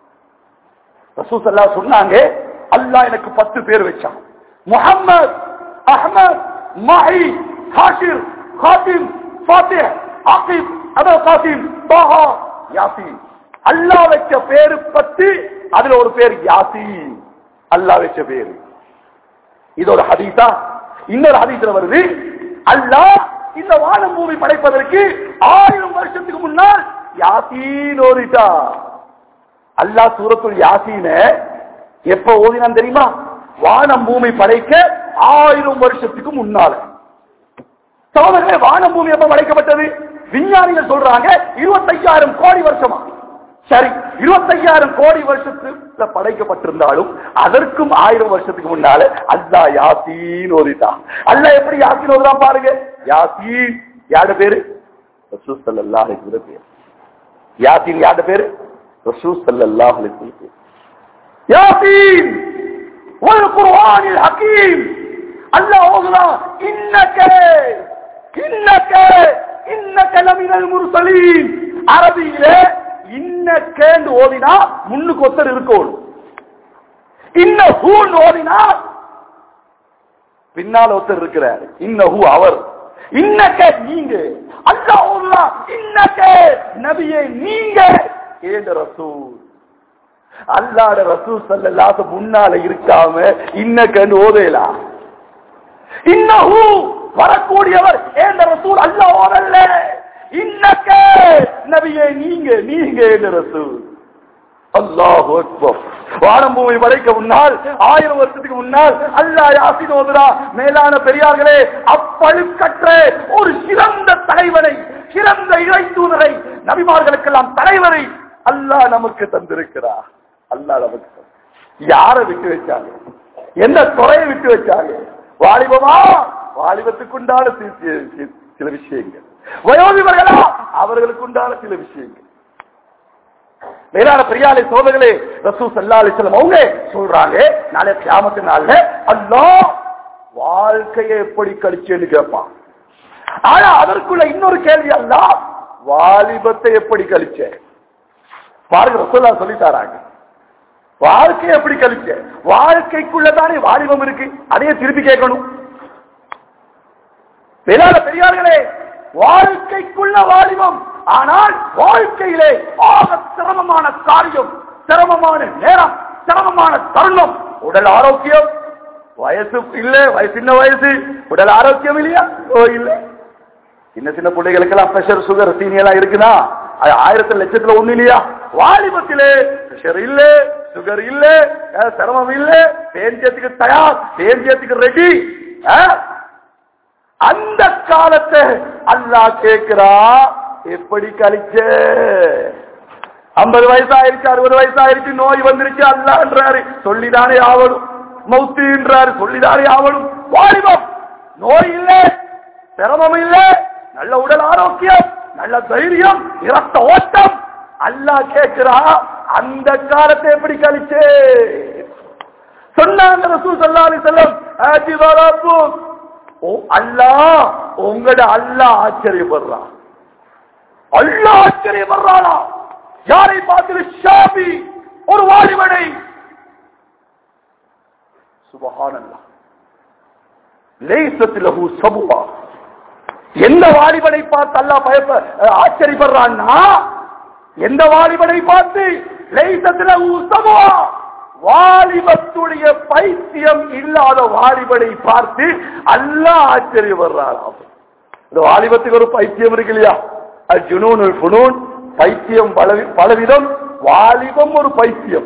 ரசூல் சல்லா சொன்னாங்க அல்லாஹ் எனக்கு பத்து பேர் வச்சான் முஹம்மத் அஹ்மத் மாஹி ஹாஷிர் ஹாத்திம் ஃபாத்திஹ் ஆகிப் அதோ காசிம் தாஹா யாசீன் அல்லாஹ் வச்ச பேரு பத்து அதுல ஒரு பேர் யாசீன் அல்லாஹ் வச்ச பேரு இது ஒரு ஹதீஸா இன்னொரு ஹதீஸ்ல வருது அல்லாஹ் இந்த வானம் பூமி படைப்பதற்கு ஆயிரம் வருஷத்துக்கு முன்னால் யாசீன் ஓதிட்டா அல்லாஹ் சூரத்துல் யாசீன எப்ப ஓதினான் தெரியுமா வானம் பூமி படைக்க ஆயிரம் வருஷத்துக்கு முன்னால சோதனை வானம் பூமி எப்ப படைக்கப்பட்டது விஞ்ஞானிகள் சொல்றாங்க இருபத்தையாயிரம் கோடி வருஷமா சரி இருபத்தையாயிரம் கோடி வருஷத்துல படைக்கப்பட்டிருந்தாலும் அதற்கும் ஆயிரம் வருஷத்துக்கு முன்னால அல்லா யாசீன் ஓதிட்டான் அல்லா எப்படி யாசீன் ஓதுறான் பாருங்க யாசீன் யாரு பேரு ரசூல் ஸல்லல்லாஹு அலைஹி வஸல்லம் பேரு யாசீன் யாரு பேரு ரசூல் ஸல்லல்லாஹு அலைஹி வஸல்லம் பேரு யாசீன் வல் குர்ஆனில் ஹகீம் அல்லாஹ் ஓதுறான் இன்னக இன்னக இன்னக லமினல் முர்சலீன் அரபியிலே இன்னக்கேண்டு ஓதினா முன்னுக்கு ஒருத்தர் இருக்கணும் இன்ன ஹூன்னு ஓதினா பின்னால் ஒருத்தர் இருக்கிறார் இன்ன ஹூ அவர் இன்னக்க நீங்க அல்லாஹ் இன்னக்க நபியே நீங்க ஏண்ட ரசூல் அல்லாட ரசூல் சல்லல்லாஹு முன்னால இருக்காம இன்னக்கன்னு ஓதையலாம் இன்னஹு வரக்கூடியவர் ஏண்ட ரசூல் அல்லாஹ் ஓதல்ல இன்னக்க நபியே நீங்க நீங்க ஏண்ட ரசூல் அல்லாஹு அக்பர் வானம்பூமி படைக்க முன்னால் ஆயிரம் வருஷத்துக்கு முன்னால் அல்லாஹ் யாசின் ஓதுரா மேலான பெரியார்களே அப்பழுக்கற்ற ஒரு சிறந்த தலைவனை சிறந்த இறை தூதரை நபிமார்களுக்கெல்லாம் தலைவரை அல்லாஹ் நமக்கு தந்திருக்கிறார் அல்லாஹ் நமக்கு தந்து- யாரை விட்டு வச்சாங்க எந்த துறையை விட்டு வச்சாங்க வாலிபமா வாலிபத்துக்குண்டான சி- சி- சி- சில விஷயங்கள் வயோதிபர்களா அவர்களுக்கு உண்டான சில விஷயங்கள் மேலான பெரியாலை சோதர்களே ரசூ சல்லா அலிஸ்லம் அவங்க சொல்றாங்க நாளை கியாமத்து நாள்ல அல்லாஹ் வாழ்க்கையை எப்படி கழிச்சேன்னு கேட்பான் ஆனா அதற்குள்ள இன்னொரு கேள்வி அல்ல வாலிபத்தை எப்படி கழிச்ச பாருங்க ரசூல்லா சொல்லி தராங்க வாழ்க்கையை எப்படி கழிச்ச வாழ்க்கைக்குள்ளதானே வாலிபம் இருக்கு அதையே திருப்பி கேட்கணும் மேலான பெரியார்களே வாழ்க்கைக்குள்ள வாலிபம் ஆனால் வாழ்க்கையிலே ஆக சிரமமான காரியம் சிரமமான நேரம் சிரமமான தருணம் உடல் ஆரோக்கியம் வயசு இல்ல வயசு சின்ன வயசு உடல் ஆரோக்கியம் இல்லையா ஓ இல்ல சின்ன சின்ன பிள்ளைகளுக்கெல்லாம் பிரஷர் சுகர் சீனியெல்லாம் இருக்குதா அது ஆயிரத்து லட்சத்துல ஒண்ணு இல்லையா வாலிபத்திலே பிரஷர் இல்ல சுகர் இல்ல அஹ், சிரமம் இல்ல தேர்ந்ததுக்கு தயார் தேர்ந்ததுக்கு ரெடி அந்த காலத்தை அல்லாஹ் கேட்கிறா எப்படி கழிச்ச ஐம்பது வயசு ஆயிருச்சு அறுபது வயசு ஆயிருச்சு நோய் வந்துருச்சு அல்லான்றாரு சொல்லிதானே ஆவணும் மௌத்தின்றாரு சொல்லிதானே ஆவணும் வாலிபம் நோய் இல்ல சிரமம் இல்ல நல்ல உடல் ஆரோக்கியம் நல்ல தைரியம் இரத்த ஓட்டம் அல்லாஹ் கேட்கிறா அந்த காலத்தை எப்படி கழிச்சே சொன்னாங்க ரசூல் ஸல்லல்லாஹு அலைஹி வஸல்லம் ஆஜிப ரப்புக் ஓ அல்லாஹ் உங்களோட அல்லாஹ் ஆச்சரியப்படுறான் அல்லாஹ் ஆச்சரியப்படுறானா யாரை பார்த்து ஷாபி ஒரு வாலிபனை சுபஹானல்லாஹ் லைஸத் லஹு சபுவா எந்த வாலிபனை பார்த்து அல்லாஹ் பயப்ப ஆச்சரியப்படுறான்னா எந்த வாலிபனை பார்த்து லைஸத் லஹு சபுவா வாலிபத்துடைய பைத்தியம் இல்லாத வாலிபனை பார்த்து அல்லாஹ் ஆச்சரியப்படுறாராம் இந்த வாலிபத்துக்கு ஒரு பைத்தியம் இருக்கு இல்லையா அது ஜுனூன் புனூன் பைத்தியம் பலவி- பலவிதம் வாலிபம் ஒரு பைத்தியம்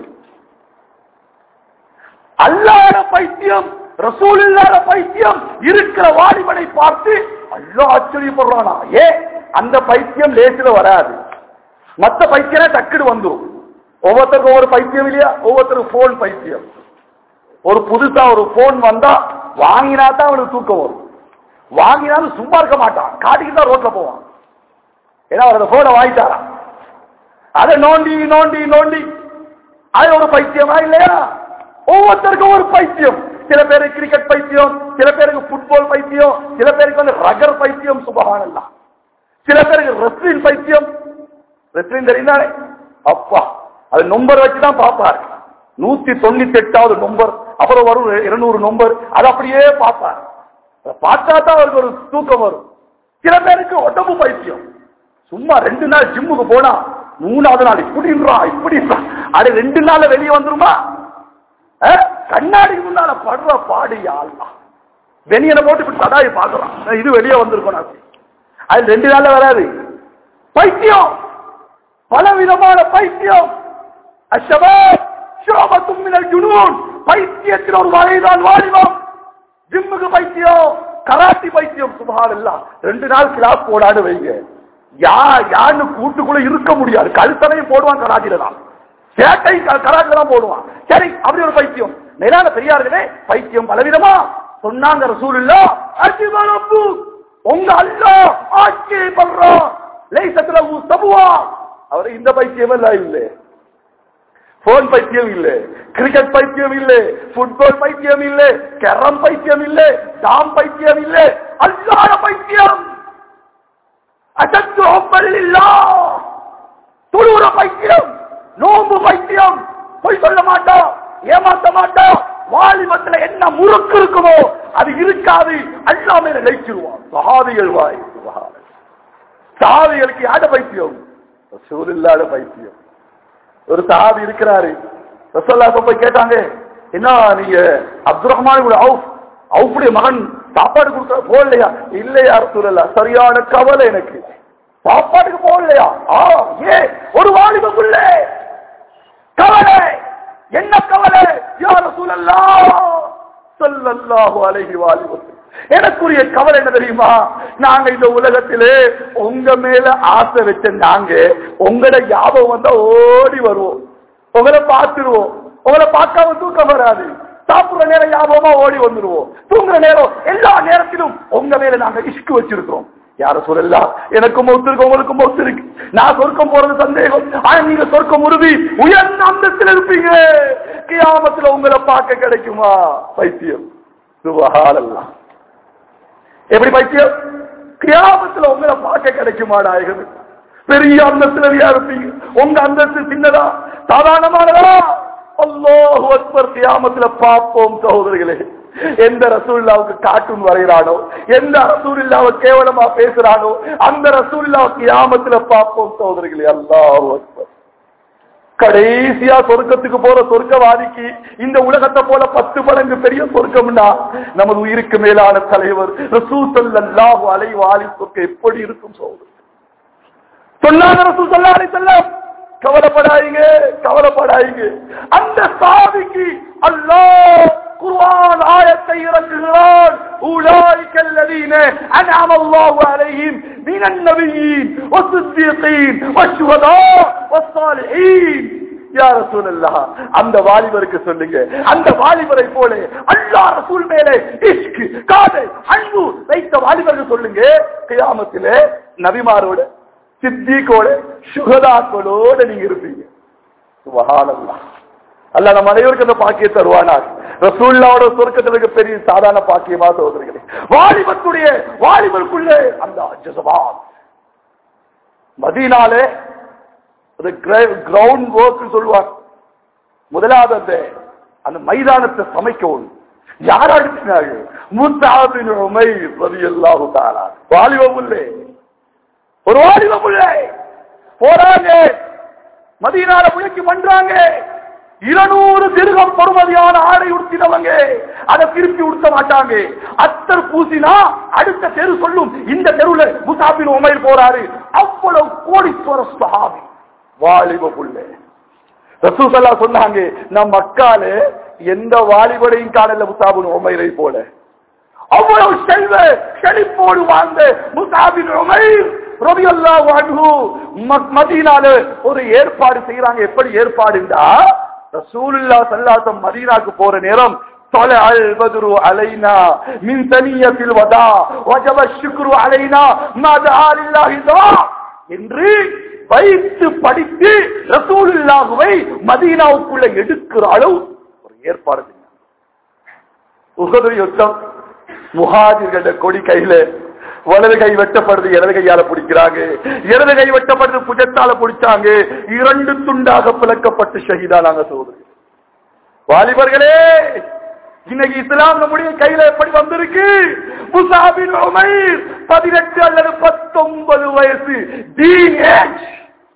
அல்லாத பைத்தியம் ரசூல் இல்லாத பைத்தியம் இருக்கிற வாலிபனை பார்த்து அல்லாஹ் ஆச்சரியப்படுறானா ஏ அந்த பைத்தியம் லேசில வராது மத்த பைத்தியம் டக்குனு வந்துரும் ஒவ்வொருத்தருக்கும் ஒவ்வொரு பைத்தியம் இல்லையா ஒவ்வொருத்தருக்கும் போன் பைத்தியம் ஒரு புதுசா ஒரு போன் வந்தா வாங்கினா தான் அவனுக்கு தூக்கம் வரும் வாங்கினாலும் சும்மா இருக்க மாட்டான் காட்டிக்கு தான் ரோட்ல போவான் ஏன்னா அவர் அந்த போனை வாங்கிட்டாராம் அதை நோண்டி நோண்டி நோண்டி அது ஒரு பைத்தியமா இல்லையா ஒவ்வொருத்தருக்கும் ஒரு பைத்தியம் சில பேருக்கு கிரிக்கெட் பைத்தியம் சில பேருக்கு ஃபுட்பால் பைத்தியம் சில பேருக்கு வந்து ரகர் பைத்தியம் சுபகானல்லாம் சில பேருக்கு ரெஸ்லின் பைத்தியம் ரெஸ்லின் தெரியுதானே அப்பா அது நம்பர் வச்சுதான் பார்ப்பார் நூத்தி தொண்ணூத்தி எட்டாவது நம்பர் அப்புறம் வரும் இருநூறு நம்பர் அது அப்படியே பார்ப்பார் அதை பார்த்தா தான் அவருக்கு ஒரு தூக்கம் வரும் சில பேருக்கு உடம்பு பைத்தியம் சும்மா ரெண்டு நாள் ஜிம்முக்கு போனா மூணாவது நாள் இப்படின்றா இப்படின்றா அது ரெண்டு நாள்ல வெளியே வந்துருமா அஹ்? கண்ணாடி முன்னால படுற பாடு யாழ்லாம் வெனியனை போட்டு இப்படி தடாய் பாக்குறான் இது வெளியே வந்திருக்கணும் அப்படி. அது ரெண்டு நாள்ல வராது பைத்தியம் பலவிதமான பைத்தியம் அஷபாப் ஷோபத்தும் மினல் ஜுனூன் பைத்தியத்தில் ஒரு வகைதான் வாலிபம் ஜிம்முக்கு பைத்தியம் கராட்டி பைத்தியம் சுமார் எல்லாம் ரெண்டு நாள் கிளாஸ் போடாடு வைங்க யா யான்னு கூட்டுக்குள்ள இருக்க முடியாது கழுத்தனையும் போடுவான் கராட்டில தான் சேட்டை கராட்டில தான் போடுவான் சரி அப்படி ஒரு பைத்தியம் மேலான பெரியார்களே பைத்தியம் பலவிதமா சொன்னாங்க ரசூல் இல்ல உங்க அல்லா ஆச்சரியப்படுறோம் லைசத்துல சபுவா அவர் இந்த பைத்தியம் எல்லாம் இல்லை போன் பைத்தியம் இல்ல கிரிக்கெட் பைத்தியம் இல்ல ஃபுட்பால் பைத்தியம் இல்ல கரம் பைத்தியம் இல்ல டாம் பைத்தியம் இல்ல அல்லாத பைத்தியம் அசத்து ஒப்பல் இல்லா துளுர பைத்தியம் நோம்பு பைத்தியம் பொய் சொல்ல மாட்டோம் ஏமாத்த மாட்டோம் வாலிபத்துல என்ன முறுக்கு இருக்குமோ அது இருக்காது அல்லாமே நினைச்சிருவான் சஹாபிகள் வாய் சுபஹானல்லாஹ். சஹாபிகளுக்கு யாட பைத்தியம் ரசூல் இல்லாத பைத்தியம் ஒரு சஹாபி இருக்கிறாரு ரசல்லா போய் கேட்டாங்க என்ன நீங்க அப்துல் ரஹ்மான் அவுஃப் அவுஃபுடைய மகன் சாப்பாடு கொடுக்க போடலையா இல்லையா ரசூலல்லா சரியான கவலை எனக்கு சாப்பாட்டுக்கு போடலையா ஆ ஏ ஒரு வாலிப புள்ளே கவலை என்ன கவலை யார் ரசூலல்லா ஸல்லல்லாஹு அலைஹி வாலிபம் எனக்குரிய கவலை என்ன தெரியுமா நாங்க இந்த உலகத்திலே உங்க மேல ஆசை வச்ச நாங்க உங்களோட ஞாபகம் வந்தா ஓடி வருவோம் உங்களை பார்த்துருவோம் உங்களை பார்க்காம தூக்கம் வராது சாப்பிடுற நேரம் ஞாபகமா ஓடி வந்துருவோம் தூங்குற நேரம் எல்லா நேரத்திலும் உங்க மேல நாங்க இஷ்கு வச்சிருக்கிறோம் யார சொல்லலாம் எனக்கும் மௌத்து இருக்கு உங்களுக்கும் மௌத்து இருக்கு நான் சொர்க்கம் போறது சந்தேகம் ஆனா நீங்க சொர்க்கம் உறுதி உயர்ந்த அந்தத்தில் இருப்பீங்க கியாமத்துல உங்களை பார்க்க கிடைக்குமா பைத்தியம் சுபஹானல்லாஹ் எப்படி பைத்தியம் கியாமத்துல உங்களை பார்க்க கிடைக்குமா நாயகமே பெரிய அந்தஸ்துலயா இருப்பீங்க உங்க அந்தஸ்து சின்னதா சாதாரணமானதா அல்லாஹு அக்பர் கியாமத்துல பார்ப்போம் சகோதரிகளே எந்த ரசூல்லாவுக்கு கார்ட்டூன் வரைகிறானோ எந்த ரசூல்லாவை கேவலமா பேசுறானோ அந்த ரசூல்லாவை கியாமத்துல பார்ப்போம் சகோதரிகளே அல்லாஹு அக்பர் கடைசியா சொர்க்கத்துக்கு போற சொர்க்கவாதிக்கு இந்த உலகத்தை போல பத்து மடங்கு பெரிய சொர்க்கம்னா நமது உயிருக்கு மேலான தலைவர் ரசூசல்லாஹு அலைவாலி சொர்க்கம் எப்படி இருக்கும் சோதர் சொன்னாங்க ரசூல் ஸல்லல்லாஹு அலைஹி வஸல்லம் கவலைப்படாதீங்க கவலைப்படாதீங்க அந்த சாவிக்கு அல்லாஹ் குர்ஆன் ஆயத்தை இறக்குகிறான் أولئك الذين أنعم الله عليهم من النبيين والصديقين والشهداء والصالحين யா ரசூலல்லாஹ் அந்த வாலிபருக்கு சொல்லுங்க அந்த வாலிபரை போல அல்லாஹ் ரசூல் மேலே இஷ்க் காதல் அன்பு வைத்த வாலிபருக்கு சொல்லுங்க கியாமத்திலே நபிமாரோட சித்திகோட சுகதாக்களோட நீங்க இருப்பீங்க சுபஹானல்லாஹ் அல்லாஹ் நம்ம அனைவருக்கும் அந்த பாக்கிய தருவானார் ரசூல்லாவோட சொர்க்கத்தில் இருக்க பெரிய சாதாரண பாக்கியமா சோதரிகளே வாலிபத்துடைய வாலிபருக்குள்ளே அந்த ஜசபான் மதீனாலே அது கிரவுண்ட் ஒர்க் சொல்லுவாங்க முதலாவது அந்த அந்த மைதானத்தை சமைக்கவும் யார் அடிச்சினார்கள் முத்தாபின் உமை ரலியல்லாஹு தஆலா வாலிப புள்ளே ஒரு வாலிப புள்ளே போறாங்க மதீனால முயற்சி பண்றாங்க இருநூறு திருகம் பொறுமதியான ஆடை உடுத்தினவங்க அதை திருப்பி உடுத்த மாட்டாங்க அத்தர் பூசினா அடுத்த தெரு சொல்லும் இந்த தெருவுல முசாபின் உமையில் போறாரு அவ்வளவு கோடீஸ்வர சஹாபி வாலிப புள்ளே ரசூசல்லா சொன்னாங்க நம் மக்கால எந்த வாலிபடையும் காணல முசாபின் உமைரை போல அவ்வளவு செல்வ செழிப்போடு வாழ்ந்த முசாபின் உமைர் ரபியல்லாஹு அன்ஹு ம- மதீனால ஒரு ஏற்பாடு செய்யறாங்க எப்படி ஏற்பாடுண்டா ரசூலுல்லாஹ் ஸல்லல்லாஹு மதீனாக்கு போற நேரம் طلع البدر علينا من ثنية الوداع وجب الشكر علينا ما دعا لله دعا என்று வைத்து படித்து ரசூலுல்லாஹுவை மதீனாவுக்குள்ள எடுக்கிற அளவு ஒரு ஏற்பாடு செஞ்சாங்க. உகது யுத்தம் முஹாஜிர்கள கொடி கையில வலது கை வெட்டப்படுது இடது கையால பிடிக்கிறாங்க இடது கை வெட்டப்படுது புஜத்தால பிடிச்சாங்க இரண்டு துண்டாக பிளக்கப்பட்டு ஷஹீதானாங்க சோதரி வாலிபர்களே இன்னைக்கு இஸ்லாம் நம்முடைய கையில எப்படி வந்திருக்கு முசாபின் உமைர் பதினெட்டு அல்லது பத்தொன்பது வயசு டீன் ஏஜ்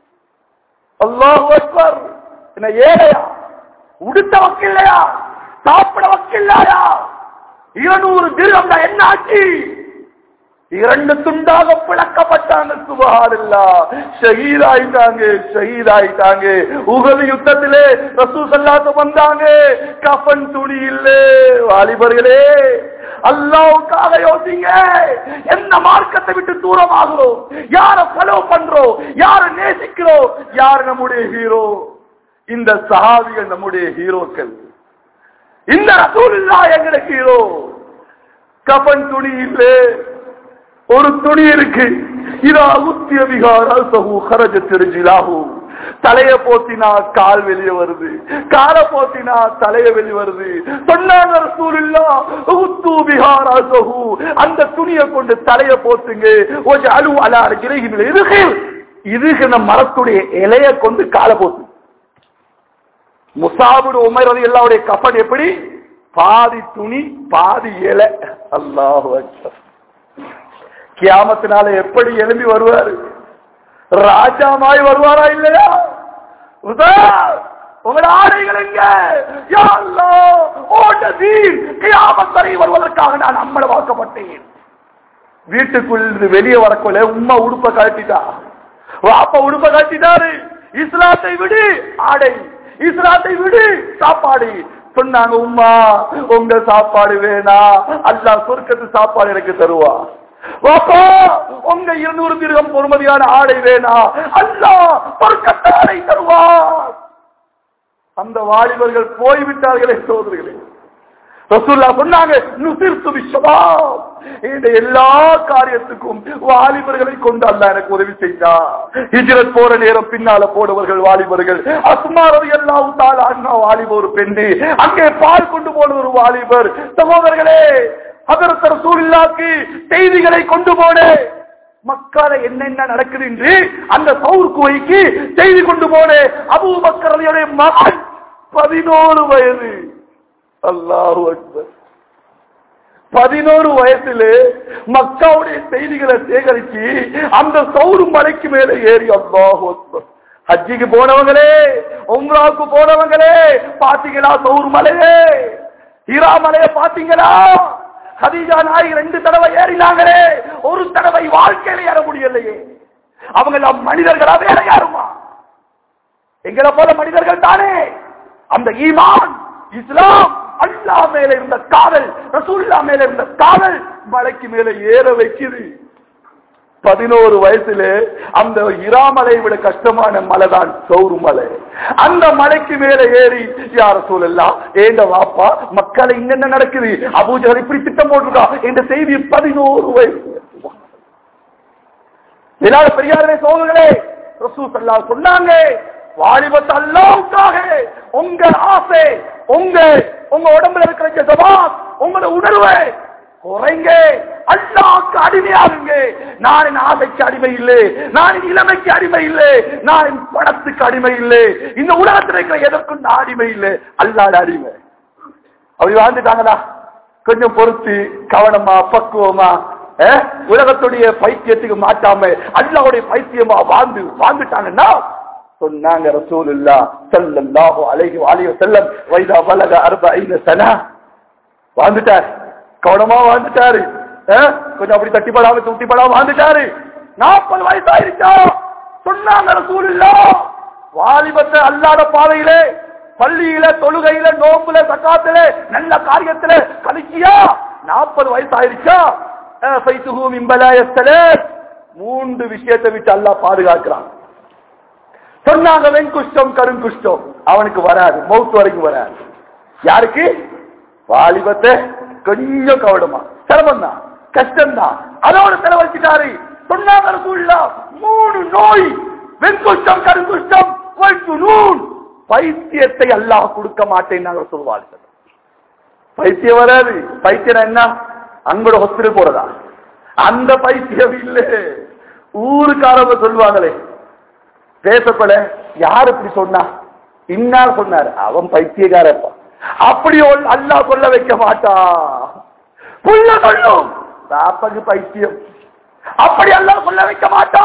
அல்லாஹ் அக்பர் என்ன ஏழையா உடுத்த வக்கில்லையா சாப்பிட வக்கில்லையா இருநூறு திருகம் என்ன ஆச்சு இரண்டு துண்டாக பிளக்கப்பட்டாங்க சுபஹாரில்லா ஷஹீதாயிட்டாங்க ஷஹீதாயிட்டாங்க உகது யுத்தத்திலே ரசூ சல்லாத்த வந்தாங்க கஃன் துணி இல்ல வாலிபர்களே அல்லாவுக்காக யோசிங்க என்ன மார்க்கத்தை விட்டு தூரம் ஆகிறோம் யார ஃபாலோ பண்றோம் யார நேசிக்கிறோம் யார் நம்முடைய ஹீரோ இந்த சஹாபிகள் நம்முடைய ஹீரோக்கள் இந்த ரசூலுல்லா எங்கட ஹீரோ கஃன் துணி இல்லை ஒரு துணி இருக்கு இதா உத்திய விகாரசகு கரஜ திருஜிலாகு தலைய போத்தினா கால் வெளியே வருது கால போத்தினா தலைய வெளியே வருது சொன்னாங்க ரசூலுல்லா உத்து விகாரசகு அந்த துணியை கொண்டு தலைய போத்துங்க ஒரு அழு அலா இருக்கிற இதுக்கு இதுக்கு நம்ம மரத்துடைய இலைய கொண்டு கால போத்து முசாபுடு உமர் ரதி எல்லாவுடைய கப்பன் எப்படி பாதி துணி பாதி இலை அல்லாஹு அக்பர் கியாமத்தினால எப்படி எழும்பி வருவாரு ராஜாமாய் வருவாரா இல்லையா உதா உங்களோட ஆடைகள் எங்க யா அல்லாஹ், ஓட்ட தீன் கியாமத் வரை வருவதற்காக நான் அம்மள வாக்கப்பட்டேன் வீட்டுக்குள் இருந்து வெளியே வரக்குள்ள உம்மா உடுப்ப கழட்டிட்டா வாப்பா உடுப்ப கழட்டிட்டாரு இஸ்லாத்தை விடு ஆடை இஸ்லாத்தை விடு சாப்பாடு சொன்னாங்க உம்மா உங்க சாப்பாடு வேணா அல்லாஹ் சொர்க்கத்து சாப்பாடு எனக்கு தருவா வாப்பா உங்க இருநூறு திருகம் பொறுமதியான ஆடை வேணா அல்லாஹ் சொர்க்கத்து ஆடை தருவா அந்த வாலிபர்கள் போய்விட்டார்களே சோதரிகளே ரசூல்லா சொன்னாங்க நுசிர்த்து விஸ்வபாம் இந்த எல்லா காரியத்துக்கும் வாலிபர்களை கொண்டு அல்ல எனக்கு உதவி செய்தா ஹிஜ்ரத் போற நேரம் பின்னால போனவர்கள் வாலிபர்கள் அஸ்மாரதி எல்லாம் அண்ணா வாலிப ஒரு பெண்ணு அங்கே பால் கொண்டு போன ஒரு வாலிபர் சகோதரர்களே அதற்கு ரசூலில்லாக்கு செய்திகளை கொண்டு போன மக்கால என்னென்ன நடக்குது என்று அந்த சவுர் குவைக்கு செய்தி கொண்டு போன அபூ மக்களுடைய மகன் பதினோரு வயது அல்லாஹு அக்பர் பதினோரு வயசுல மக்காவுடைய செய்திகளை சேகரிச்சு அந்த சௌரு மலைக்கு மேல ஏறி அல்லாஹு அக்பர் ஹஜ்ஜிக்கு போனவங்களே உம்ராவுக்கு போனவங்களே பாத்தீங்களா சௌர் மலையே ஹீரா மலையை பாத்தீங்களா ஹதீஜா நாய் ரெண்டு தடவை ஏறினாங்களே ஒரு தடவை வாழ்க்கையில ஏற முடியலையே அவங்க எல்லாம் மனிதர்களா வேற யாருமா எங்களை போல மனிதர்கள் தானே அந்த ஈமான் இஸ்லாம் அல்லா மேல இருந்த காதல் ரசூல்லா மேல இருந்த காதல் மலைக்கு மேல ஏற வைக்குது பதினோரு வயசுல அந்த இராமலை விட கஷ்டமான மலை தான் சௌரு மலை அந்த மலைக்கு மேல ஏறி யார சூழல்லாம் ஏண்ட வாப்பா மக்களை என்னென்ன நடக்குது அபூஜர் இப்படி திட்டம் போட்டிருக்கா என்ற செய்தி பதினோரு வயசு எல்லாரும் பெரியாரே சோதர்களே ரசூ சல்லா சொன்னாங்க வாலிபத்து அல்லாவுக்காக உங்க ஆசை உங்க உங்க உடம்புல இருக்கிற ஜபாத் உங்களோட உணர்வு குறைங்க அல்லாவுக்கு அடிமையாகுங்க நான் என் ஆசைக்கு அடிமை இல்லை நான் என் இளமைக்கு அடிமை இல்லை நான் என் பணத்துக்கு அடிமை இல்லை இந்த உலகத்தில் இருக்கிற எதற்கும் நான் அடிமை இல்லை அல்லாட அடிமை அப்படி வாழ்ந்துட்டாங்களா கொஞ்சம் பொறுத்து கவனமா பக்குவமா அஹ், உலகத்துடைய பைத்தியத்துக்கு மாட்டாம அல்லாவுடைய பைத்தியமா வாழ்ந்து வாழ்ந்துட்டாங்கன்னா சொன்னாங்க ரசூலுல்லா ஸல்லல்லாஹு அலைஹி வஆலிஹி வஸல்லம் வைதா பலக 40 சனா வாழ்ந்துட்டார் கவனமா வாழ்ந்துட்டாரு அஹ், கொஞ்சம் அப்படி தட்டிப்படாம துட்டிப்படாம வாழ்ந்துட்டாரு 40 வயசு ஆயிருச்சா சொன்னாங்க ரசூலுல்லா வாலிபத்தை அல்லாத பாதையிலே பள்ளியில தொழுகையில நோம்புல சக்காத்துல நல்ல காரியத்துல கழிச்சியா நாற்பது வயசு ஆயிருச்சா அஹ், ஃபைத்துஹு மின் பலாயஸ்ஸலாத். மூன்று விஷயத்தை விட்டு அல்லாஹ் பாதுகாக்கிறான் சொன்னாங்க வெண்குஷ்டம் கருங்குஷ்டம் அவனுக்கு வராது மவுத் வரைக்கும் வராது யாருக்கு வாலிபத்தை கொஞ்சம் கவனமா சிரமம் தான் கஷ்டம் தான் அதோட செலவழிச்சிட்டாரு சொன்னாங்க ரசூலுல்லாஹ், மூணு நோய் வெண்குஷ்டம் கருங்குஷ்டம் நூன் பைத்தியத்தை அல்லாஹ் கொடுக்க மாட்டேன் நாங்கள் சொல்வார்கள் பைத்தியம் வராது பைத்தியம் என்ன அங்கோட ஹாஸ்பிட்டல் போறதா அந்த பைத்தியம் இல்ல ஊருக்காரங்க சொல்லுவாங்களே பேசப்பட யார் இப்படி சொன்னா இன்னார் சொன்னார் அவன் பைத்தியக்காரப்பா அப்படி ஒல்- அல்லாஹ் சொல்ல வைக்க மாட்டா புள்ள சொல்லும் பாப்பாக்கு பைத்தியம் அப்படி அல்லாஹ் சொல்ல வைக்க மாட்டா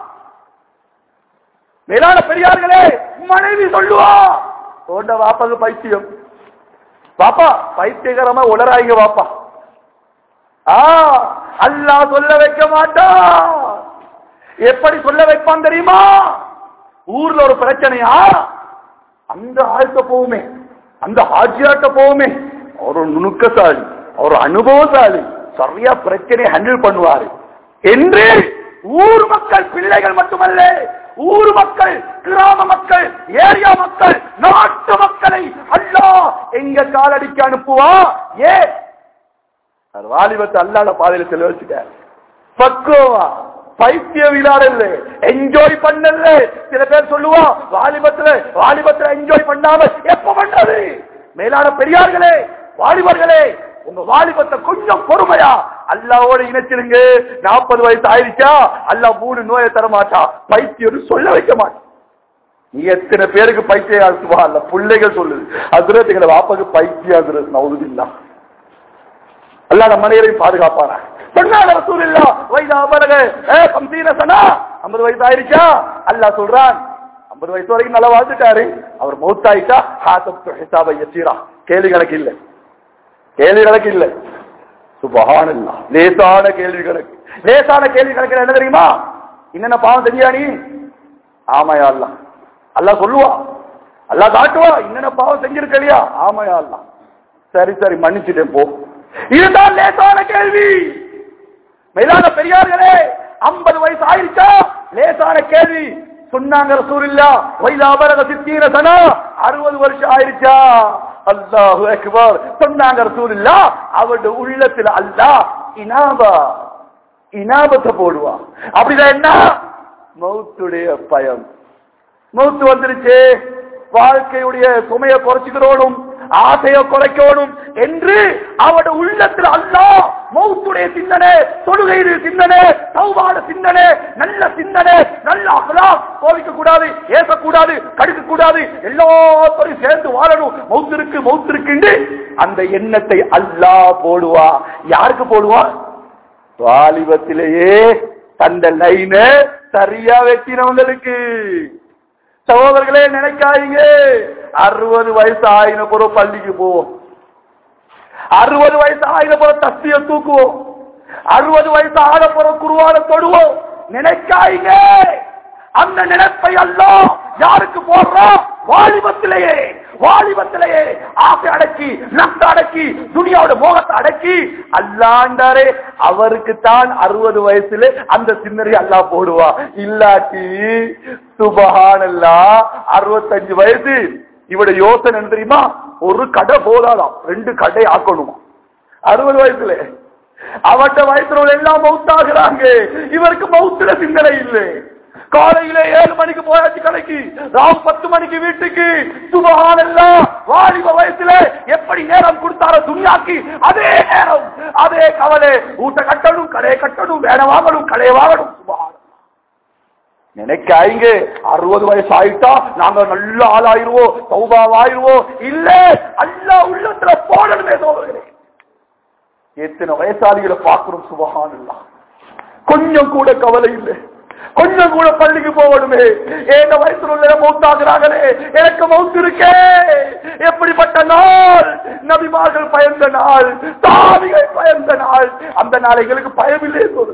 மேலான பெரியார்களே மனைவி சொல்லுவா உண்ட வாப்பாக்கு பைத்தியம் பாப்பா பைத்தியகரமா உளராயிங்க வாப்பா ஆ அல்லாஹ் சொல்ல வைக்க மாட்டா எப்படி சொல்ல வைப்பான் தெரியுமா ஊர்ல ஒரு பிரச்சனையா அந்த ஆழ்த்த போவுமே அந்த ஹாஜியாட்ட போவுமே அவர் ஒரு நுணுக்கசாலி அவர் அனுபவசாலி சரியா பிரச்சனையை ஹேண்டில் பண்ணுவாரு என்று ஊர் மக்கள் பிள்ளைகள் மட்டுமல்ல ஊர் மக்கள் கிராம மக்கள் ஏரியா மக்கள் நாட்டு மக்களை அல்லாஹ் எங்க காலடிக்கு அனுப்புவா ஏ அவர் வாலிபத்தை அல்லாத பாதையில செல்ல வச்சுட்டார் பக்குவமா பைத்திய விழாடல்ல என்ஜாய் பண்ணல சில பேர் சொல்லுவா வாலிபத்துல வாலிபத்துல என்ஜாய் பண்ணாம எப்ப பண்றது மேலான பெரியார்களே வாலிபர்களே உங்க வாலிபத்தை கொஞ்சம் பொறுமையா அல்லாவோட இணைச்சிருங்க நாற்பது வயசு ஆயிருச்சா அல்லா மூணு நோயை தர மாட்டா பைத்தியம் சொல்ல வைக்க மாட்டான் நீ எத்தனை பேருக்கு பைத்தியம் ஆசுவா இல்ல பிள்ளைகள் சொல்லுது அதுரத் எங்களை வாப்பாக்கு பைத்தியம் அதுரத் நவுதுல்லா அல்லாத மனிதரையும் பாதுகாப்பாரா சொன்னால ரசூல் இல்லா வயதா அமரக ஏ கம்சீன சனா ஐம்பது வயசு ஆயிருச்சா அல்லாஹ் சொல்றான் ஐம்பது வயசு வரைக்கும் நல்லா வாழ்ந்துட்டாரு அவர் மௌத்தாயிட்டா ஹாசப் ஹிசாபை யசீரா கேள்வி கணக்கு இல்ல கேள்வி கணக்கு இல்ல சுபஹானல்லா லேசான கேள்வி கணக்கு லேசான கேள்வி கணக்கு என்ன தெரியுமா என்னென்ன பாவம் தெரியா நீ ஆமாயா அல்லா அல்லாஹ் சொல்லுவா அல்லாஹ் காட்டுவா என்னென்ன பாவம் செஞ்சிருக்க இல்லையா ஆமாயா அல்லா சரி சரி மன்னிச்சுட்டேன் போ இதுதான் லேசான கேள்வி மேலான பெரியார்களே ஐம்பது வயசு ஆயிருச்சா லேசான கேள்வி சொன்னாங்க ரசூலில்லா வைலாபரக சித்தீன சனா அறுபது வருஷம் ஆயிருச்சா அல்லாஹு அக்பர் சொன்னாங்க ரசூலில்லா அவருடைய உள்ளத்துல அல்லாஹ் இனாபா இனாபத்தை போடுவா அப்படிதான் என்ன மௌத்துடைய பயம் மௌத்து வந்துருச்சு வாழ்க்கையுடைய சுமையை குறைச்சுக்கிறோனும் ஆசையை குறைக்கணும் என்று அவட உள்ளத்தில் அல்லா மௌத்துடைய சிந்தனை தொழுகையுடைய சிந்தனை சௌபாட சிந்தனை நல்ல சிந்தனை நல்ல அகலாம் கோவிக்க கூடாது ஏசக்கூடாது கடுக்க கூடாது எல்லாத்தையும் சேர்ந்து வாழணும் மௌத்திருக்கு மௌத்திருக்கு அந்த எண்ணத்தை அல்லா போடுவா யாருக்கு போடுவா வாலிபத்திலேயே தந்த லைன சரியா வெட்டினவங்களுக்கு சகோதரர்களே நினைக்காதீங்க அறுபது வயசு ஆயின பிறகு பள்ளிக்கு போவோம் அறுபது வயசு ஆயின பிறகு தஸ்திய தூக்குவோம் அறுபது வயசு ஆன பிறகு குருவான தொடுவோம் நினைக்காதீங்க அந்த நினைப்பை எல்லாம் யாருக்கு போடுறோம் வாலிபத்திலேயே வாலிபத்திலேயே ஆசை அடக்கி நஷ்ட அடக்கி துணியாவோட மோகத்தை அடக்கி அல்லாண்டாரே அவருக்கு தான் அறுபது வயசுல அந்த சின்னறி அல்லா போடுவா இல்லாட்டி சுபஹானல்லா அறுபத்தஞ்சு வயசு இவட யோசனை என்ன தெரியுமா ஒரு கடை போதாதாம் ரெண்டு கடை ஆக்கணுமா அறுபது வயசுல அவட்ட வயசுல எல்லாம் மவுத்தாகிறாங்க இவருக்கு மவுத்துல சிந்தனை இல்லை காலையில ஏழு மணிக்கு போயாச்சு கடைக்கு ராம் பத்து மணிக்கு வீட்டுக்கு சுபகானெல்லாம் வாலிப வயசுல எப்படி நேரம் கொடுத்தாரோ துணியாக்கி அதே நேரம் அதே கவலை ஊட்ட கட்டணும் கடையை கட்டணும் வேலை வாங்கணும் கடையை வாங்கணும் சுபகான நினைக்காய்ங்க அறுபது வயசு ஆயிட்டா நாங்க நல்ல ஆளாயிருவோம் சௌபாவாயிருவோம் இல்ல அல்ல உள்ளத்துல போடணுமே சோதர்களே எத்தனை வயசாளிகளை பார்க்கிறோம் சுபகான் கொஞ்சம் கூட கவலை இல்லை கொஞ்சம் கூட பள்ளிக்கு போகணுமே ஏந்த வயசுல உள்ள மௌத்தாகிறாங்களே எனக்கு மௌத்து இருக்கே எப்படிப்பட்ட நாள் நபிமார்கள் பயந்த நாள் சாமிகள் பயந்த நாள் அந்த நாள் எங்களுக்கு பயமில்லை சொல்லு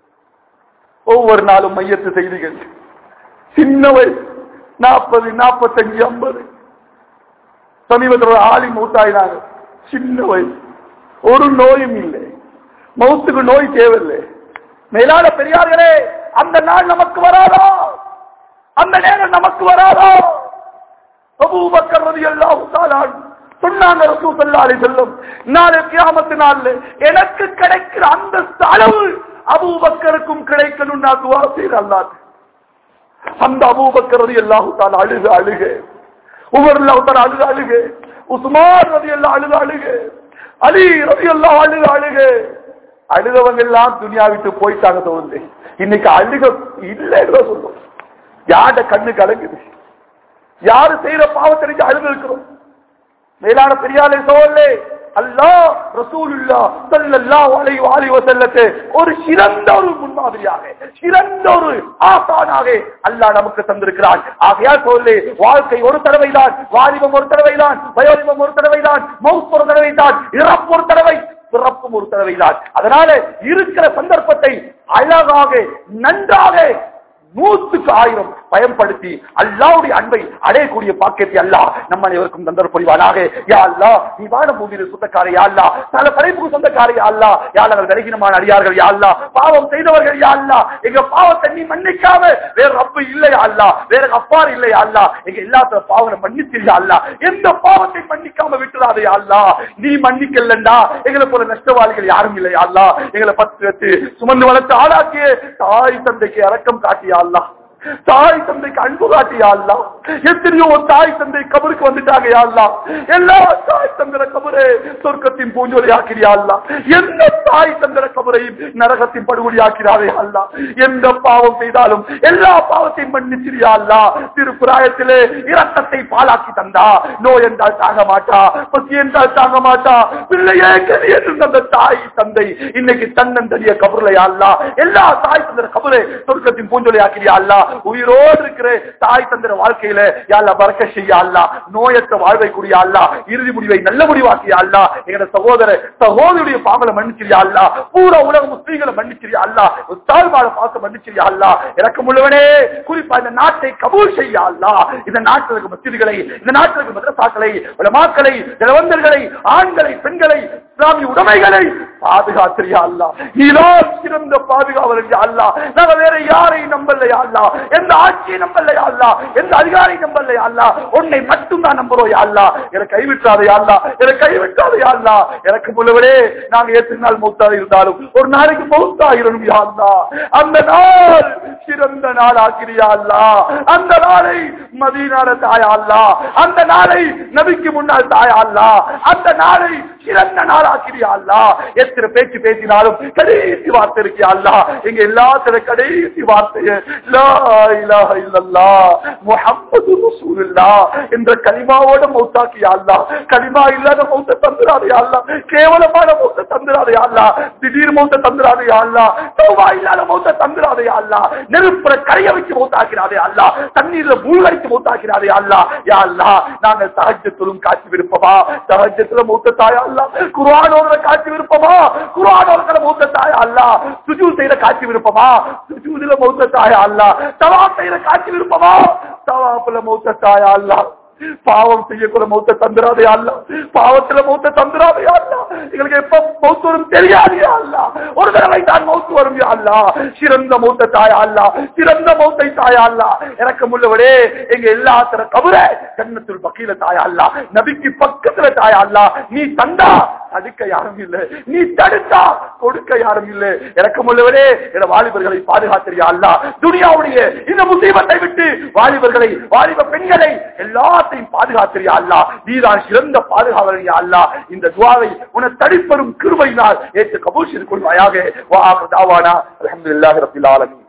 ஒவ்வொரு நாளும் மையத்து செய்திகள் சின்ன வயசு நாற்பது நாற்பத்தஞ்சு ஐம்பது சமீபத்தில் ஒரு ஆளி மூத்தாயினாங்க சின்ன வயசு ஒரு நோயும் இல்லை மௌத்துக்கு நோய் தேவையில்லை மேலான பெரியார்களே அந்த நாள் நமக்கு வராதா அந்த நேரம் நமக்கு வராதா அபூபக்கர் ரலியல்லாஹு தஆலா சொன்னாங்க ரசூல் ஸல்லல்லாஹு அலைஹி வஸல்லம் நாளை கியாமத்து நாள்ல எனக்கு கிடைக்கிற அந்த அளவு அபூபக்கருக்கும் கிடைக்கணும் நான் துவா செய்யறேன் அல்லாஹ் அந்த அபூபக்கர் ரலியல்லாஹு தஆலா அழுக அழுக உமர் ரலியல்லாஹு தஆலா அழுக அழுக உஸ்மான் ரலியல்லாஹு அழுக அழுக அலி ரலியல்லாஹு அழுக அழுக அழுகவங்க எல்லாம் துனியா விட்டு போயிட்டாங்க தோணுது இன்னைக்கு அழுக இல்லைன்னு சொல்லும் யார்ட கண்ணு கலங்குது யாரு செய்யற பாவம் தெரிஞ்சு அழுது இருக்கிறோம் மேலான பெரியாலே சோழலே அல்லாஹ் ரசூலுல்லா ஸல்லல்லாஹு அலைஹி வஆலிஹி வஸல்லத்தை ஒரு சிறந்த ஒரு முன்மாதிரியாக சிறந்த ஒரு ஆசானாக அல்லாஹ் நமக்கு தந்திருக்கிறான் ஆகையால் சொல்லி வாழ்க்கை ஒரு தடவை தான் வாலிபம் ஒரு தடவை தான் வயோலிபம் ஒரு தடவை தான் மௌத் ஒரு தடவை தான் இறப்பு ஒரு தடவை பிறப்பும் ஒரு தடவை தான் அதனால இருக்கிற சந்தர்ப்பத்தை அழகாக நன்றாக நூற்றுக்கு ஆயிரம் பயன்படுத்தி அல்லாவுடைய அன்பை அடையக்கூடிய பாக்கியத்தை அல்லா நம்ம அனைவருக்கும் தந்தர் புரிவானாக யா அல்லா நீ வாழ பூமியில் சொந்தக்கார யா அல்லா பல படைப்புக்கு சொந்தக்கார யா அல்லா யாழங்கள் விலகினமான அடியார்கள் யா அல்லா பாவம் செய்தவர்கள் யா அல்லா எங்க பாவத்தை நீ மன்னிக்காம வேற ரப்பு இல்லையா அல்லா வேற அப்பார் இல்லையா அல்லா எங்க எல்லாத்துல பாவனை மன்னிச்சிருயா அல்லா எந்த பாவத்தை மன்னிக்காம விட்டுறாதே அல்லா நீ மன்னிக்கலண்டா எங்களை போல நஷ்டவாளிகள் யாரும் இல்லையா அல்லா எங்களை பத்து வச்சு சுமந்து வளர்த்து ஆளாக்கிய தாய் தந்தைக்கு இறக்கம் காட்டியா அல்லா தாய் தந்தைக்கு அன்பு காட்டியா அல்லா எத்தனையோ தாய் தந்தை கபருக்கு வந்துட்டாங்க யா அல்லாஹ் எல்லா தாய் தந்திர கபரே சொர்க்கத்தின் பூஞ்சொலி ஆக்கிறியா அல்லா எந்த தாய் தந்திர கபரையும் நரகத்தின் படுகொலி ஆக்கிறாரே அல்லா எந்த பாவம் செய்தாலும் எல்லா பாவத்தையும் மன்னிச்சிரியா அல்லா திருப்புராயத்திலே இரத்தத்தை பாலாக்கி தந்தா நோய் என்றால் தாங்க மாட்டா பசி என்றால் தாங்க மாட்டா பிள்ளையே கதி என்று தந்த தாய் தந்தை இன்னைக்கு தன்னந்தனிய கபருலையா அல்லா எல்லா தாய் தந்திர கபரே சொர்க்கத்தின் பூஞ்சொலி ஆக்கிறியா அல்லா உயிரோடு இருக்கிற தாய் தந்திர வாழ்க்கையில யாழ்லா பறக்க செய்ய அல்லா நோயற்ற வாழ்வை கூடிய அல்லா இறுதி முடிவை நல்ல முடிவாக்கியா அல்லா எங்க சகோதர சகோதரியுடைய பாவங்களை மன்னிச்சிரியா அல்லா பூரா உலக முஸ்லீம்களை மன்னிச்சிரியா அல்லா தாழ்வாழ பார்த்து மன்னிச்சிரியா அல்லா இறக்கம் உள்ளவனே குறிப்பா இந்த நாட்டை கபூல் செய்ய அல்லா இந்த நாட்டில் இருக்க மசிதிகளை இந்த நாட்டில் இருக்க மதரசாக்களை உலமாக்களை ஜலவந்தர்களை ஆண்களை பெண்களை இஸ்லாமிய உடைமைகளை பாதுகாத்திரியா அல்லா நீலோ சிறந்த பாதுகாவல் அல்லா நாங்க வேற யாரையும் நம்பலையா அல்லா எந்த ஆட்சியை நம்பலையா அல்லா எந்த அதிகாரி நம்பலையா அல்லா உன்னை மட்டும் தான் நம்புறோம் அல்லா எனக்கு கைவிட்டாதே அல்லா எனக்கு கைவிட்டாதே அல்லா எனக்கு முழுவதே நாங்க எத்தனை நாள் மௌத்தாக இருந்தாலும் ஒரு நாளைக்கு மௌத்தாகிறோம் அல்லா அந்த நாள் சிறந்த நாள் ஆக்கிரியா அல்லா அந்த நாளை மதீனார தாயா அல்லா அந்த நாளை நபிக்கு முன்னால் தாயா அல்லா அந்த நாளை சிறந்த நாள் ஆக்கிரியா அல்லா எத்தனை பேச்சு பேசினாலும் கடைசி வார்த்தை இருக்கியா அல்லா எங்க எல்லாத்துல கடைசி வார்த்தைய லா இலாஹ இல்லல்லாஹ் முஹம்மது ரசூலுல்லாஹ் என்ற கலிமாவோட மௌத்தாக்கியா அல்லா கலிமா இல்லாத மௌத்த தந்துராதே அல்லா கேவலமான மௌத்த தந்துராதே அல்லா திடீர் மௌத்த தந்துராதே அல்லா தௌபா இல்லாத மௌத்த தந்துராதே அல்லா நெருப்புற கரைய வச்சு மௌத்தாக்கிறாதே அல்லா தண்ணீர்ல மூழ்கடிச்சு மௌத்தாக்கிறாதே அல்லா யா அல்லா நாங்க சஹஜத்திலும் காட்சி விருப்பமா சஹஜத்துல மௌத்த தாயா அல்லா குர்ஆனோட காட்சி விருப்பமா குர்ஆனோட மௌத்த தாயா அல்லா சுஜூத் செய்யற காட்சி விருப்பமா சுஜூதுல மௌத்த தாயா அல்லா தவாப் செய்யற காட்சி விருப்பமா தவாப்புல மௌத்த தாயா அல்லா பாவம் செய்யக்கூட மௌத்த தந்துராதே அல்ல பாவத்துல மௌத்த தந்துராதே அல்ல எங்களுக்கு எப்ப மௌத்து வரும் தெரியாது அல்ல ஒரு தடவை தான் மௌத்து வரும் அல்ல சிறந்த மௌத்த தாயா அல்ல சிறந்த மௌத்தை தாயா அல்ல எனக்கு முள்ளவடே எங்க எல்லாத்திர கபுர கண்ணத்தில் பக்கீல தாயா அல்ல நபிக்கு பக்கத்துல தாயா அல்ல நீ தந்தா தடுக்க யாரும் இல்ல நீ தடுத்தா கொடுக்க யாரும் இல்ல எனக்கு முள்ளவரே என வாலிபர்களை பாதுகாத்திரியா அல்ல துனியாவுடைய இந்த முசீபத்தை விட்டு வாலிபர்களை வாலிப பெண்களை எல்லாத்தையும் பாதுகாத்திரியா அல்ல நீதான் சிறந்த பாதுகாவலையா அல்ல இந்த துவாவை உன தடிப்பெறும் கிருபையினால் ஏற்று கபூர் செய்து கொள்வாயாக வா தாவானா அலமதுல்லாஹி ரபில் ஆலமீன்